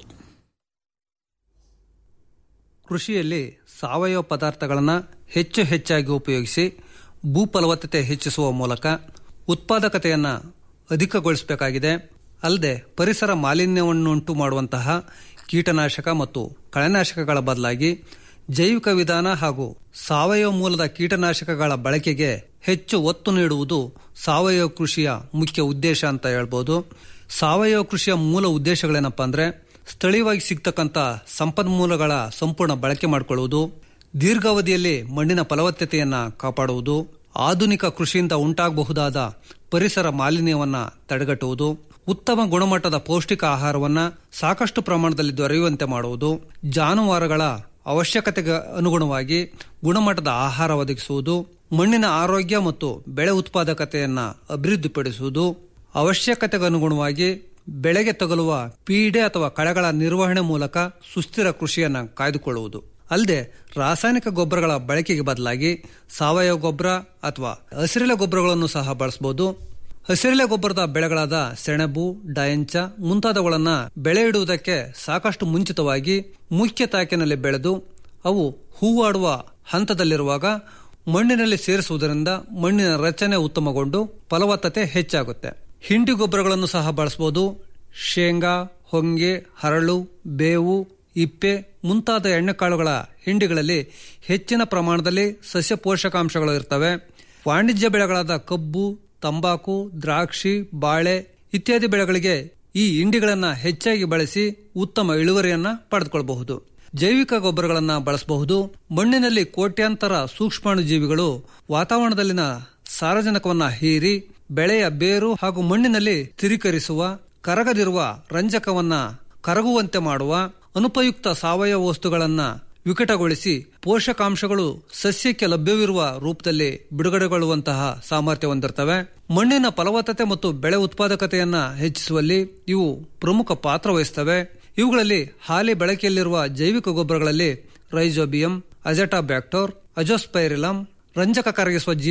ಕೃಷಿಯಲ್ಲಿ ಸಾವಯವ ಪದಾರ್ಥಗಳನ್ನು ಹೆಚ್ಚು ಹೆಚ್ಚಾಗಿ ಉಪಯೋಗಿಸಿ ಭೂ ಫಲವತ್ತತೆ ಹೆಚ್ಚಿಸುವ ಮೂಲಕ ಉತ್ಪಾದಕತೆಯನ್ನು ಅಧಿಕಗೊಳಿಸಬೇಕಾಗಿದೆ ಅಲ್ಲದೆ ಪರಿಸರ ಮಾಲಿನ್ಯವನ್ನುಂಟು ಮಾಡುವಂತಹ ಕೀಟನಾಶಕ ಮತ್ತು ಕಳೆನಾಶಕಗಳ ಬದಲಾಗಿ ಜೈವಿಕ ವಿಧಾನ ಹಾಗೂ ಸಾವಯವ ಮೂಲದ ಕೀಟನಾಶಕಗಳ ಬಳಕೆಗೆ ಹೆಚ್ಚು ಒತ್ತು ನೀಡುವುದು ಸಾವಯವ ಕೃಷಿಯ ಮುಖ್ಯ ಉದ್ದೇಶ ಅಂತ ಹೇಳ್ಬೋದು ಸಾವಯವ ಕೃಷಿಯ ಮೂಲ ಉದ್ದೇಶಗಳೇನಪ್ಪ ಅಂದ್ರೆ ಸ್ಥಳೀಯವಾಗಿ ಸಿಗ್ತಕ್ಕಂಥ ಸಂಪನ್ಮೂಲಗಳ ಸಂಪೂರ್ಣ ಬಳಕೆ ಮಾಡಿಕೊಳ್ಳುವುದು ದೀರ್ಘಾವಧಿಯಲ್ಲಿ ಮಣ್ಣಿನ ಫಲವತ್ತತೆಯನ್ನ ಕಾಪಾಡುವುದು ಆಧುನಿಕ ಕೃಷಿಯಿಂದ ಉಂಟಾಗಬಹುದಾದ ಪರಿಸರ ಮಾಲಿನ್ಯವನ್ನ ತಡೆಗಟ್ಟುವುದು ಉತ್ತಮ ಗುಣಮಟ್ಟದ ಪೌಷ್ಟಿಕ ಆಹಾರವನ್ನ ಸಾಕಷ್ಟು ಪ್ರಮಾಣದಲ್ಲಿ ದೊರೆಯುವಂತೆ ಮಾಡುವುದು ಜಾನುವಾರುಗಳ ಅವಶ್ಯಕತೆಗೆ ಅನುಗುಣವಾಗಿ ಗುಣಮಟ್ಟದ ಆಹಾರ ಒದಗಿಸುವುದು ಮಣ್ಣಿನ ಆರೋಗ್ಯ ಮತ್ತು ಬೆಳೆ ಉತ್ಪಾದಕತೆಯನ್ನ ಅಭಿವೃದ್ಧಿಪಡಿಸುವುದು ಅವಶ್ಯಕತೆಗೆ ಅನುಗುಣವಾಗಿ ಬೆಳೆಗೆ ತಗುಲುವ ಪೀಡೆ ಅಥವಾ ಕಳೆಗಳ ನಿರ್ವಹಣೆ ಮೂಲಕ ಸುಸ್ಥಿರ ಕೃಷಿಯನ್ನ ಕಾಯ್ದುಕೊಳ್ಳುವುದು ಅಲ್ಲದೆ ರಾಸಾಯನಿಕ ಗೊಬ್ಬರಗಳ ಬಳಕೆಗೆ ಬದಲಾಗಿ ಸಾವಯವ ಗೊಬ್ಬರ ಅಥವಾ ಹಸಿರೆಲೆ ಗೊಬ್ಬರಗಳನ್ನು ಸಹ ಬಳಸಬಹುದು ಹಸಿರೆಲೆ ಗೊಬ್ಬರದ ಬೆಳೆಗಳಾದ ಸೆಣಬು ಡಯಂಚ ಮುಂತಾದವುಗಳನ್ನ ಬೆಳೆ ಇಡುವುದಕ್ಕೆ ಸಾಕಷ್ಟು ಮುಂಚಿತವಾಗಿ ಮುಖ್ಯ ತಾಕಿನಲ್ಲಿ ಬೆಳೆದು ಅವು ಹೂವಾಡುವ ಹಂತದಲ್ಲಿರುವಾಗ ಮಣ್ಣಿನಲ್ಲಿ ಸೇರಿಸುವುದರಿಂದ ಮಣ್ಣಿನ ರಚನೆ ಉತ್ತಮಗೊಂಡು ಫಲವತ್ತತೆ ಹೆಚ್ಚಾಗುತ್ತೆ ಹಿಂಡಿ ಗೊಬ್ಬರಗಳನ್ನು ಸಹ ಬಳಸಬಹುದು ಶೇಂಗಾ ಹೊಂಗೆ ಹರಳು ಬೇವು ಇಪ್ಪೆ ಮುಂತಾದ ಎಣ್ಣೆಕಾಳುಗಳ ಹಿಂಡಿಗಳಲ್ಲಿ ಹೆಚ್ಚಿನ ಪ್ರಮಾಣದಲ್ಲಿ ಸಸ್ಯ ಪೋಷಕಾಂಶಗಳು ಇರ್ತವೆ ವಾಣಿಜ್ಯ ಬೆಳೆಗಳಾದ ಕಬ್ಬು ತಂಬಾಕು ದ್ರಾಕ್ಷಿ ಬಾಳೆ ಇತ್ಯಾದಿ ಬೆಳೆಗಳಿಗೆ ಈ ಹಿಂಡಿಗಳನ್ನ ಹೆಚ್ಚಾಗಿ ಬಳಸಿ ಉತ್ತಮ ಇಳುವರಿಯನ್ನ ಪಡೆದುಕೊಳ್ಳಬಹುದು ಜೈವಿಕ ಗೊಬ್ಬರಗಳನ್ನ ಬಳಸಬಹುದು ಮಣ್ಣಿನಲ್ಲಿ ಕೋಟ್ಯಾಂತರ ಸೂಕ್ಷ್ಮಾಣು ಜೀವಿಗಳು ವಾತಾವರಣದಲ್ಲಿನ ಸಾರಜನಕವನ್ನ ಹೀರಿ ಬೆಳೆಯ ಬೇರು ಹಾಗೂ ಮಣ್ಣಿನಲ್ಲಿ ಸ್ಥಿರೀಕರಿಸುವ ಕರಗದಿರುವ ರಂಜಕವನ್ನ ಕರಗುವಂತೆ ಮಾಡುವ ಅನುಪಯುಕ್ತ ಸಾವಯವ ವಸ್ತುಗಳನ್ನ ವಿಕಟಗೊಳಿಸಿ ಪೋಷಕಾಂಶಗಳು ಸಸ್ಯಕ್ಕೆ ಲಭ್ಯವಿರುವ ರೂಪದಲ್ಲಿ ಬಿಡುಗಡೆಗೊಳ್ಳುವಂತಹ ಸಾಮರ್ಥ್ಯ ಹೊಂದಿರ್ತವೆ ಮಣ್ಣಿನ ಫಲವತ್ತತೆ ಮತ್ತು ಬೆಳೆ ಉತ್ಪಾದಕತೆಯನ್ನ ಹೆಚ್ಚಿಸುವಲ್ಲಿ ಇವು ಪ್ರಮುಖ ಪಾತ್ರ ವಹಿಸ್ತವೆ ಇವುಗಳಲ್ಲಿ ಹಾಲಿ ಬಳಕೆಯಲ್ಲಿರುವ ಜೈವಿಕ ಗೊಬ್ಬರಗಳಲ್ಲಿ ರೈಜೋಬಿಯಂ ಅಜೆಟಾ ಬ್ಯಾಕ್ಟೋರ್ ಅಜೋಸ್ಪೈರಿಲಮ್ ರಂಜಕ ಕರಗಿಸುವ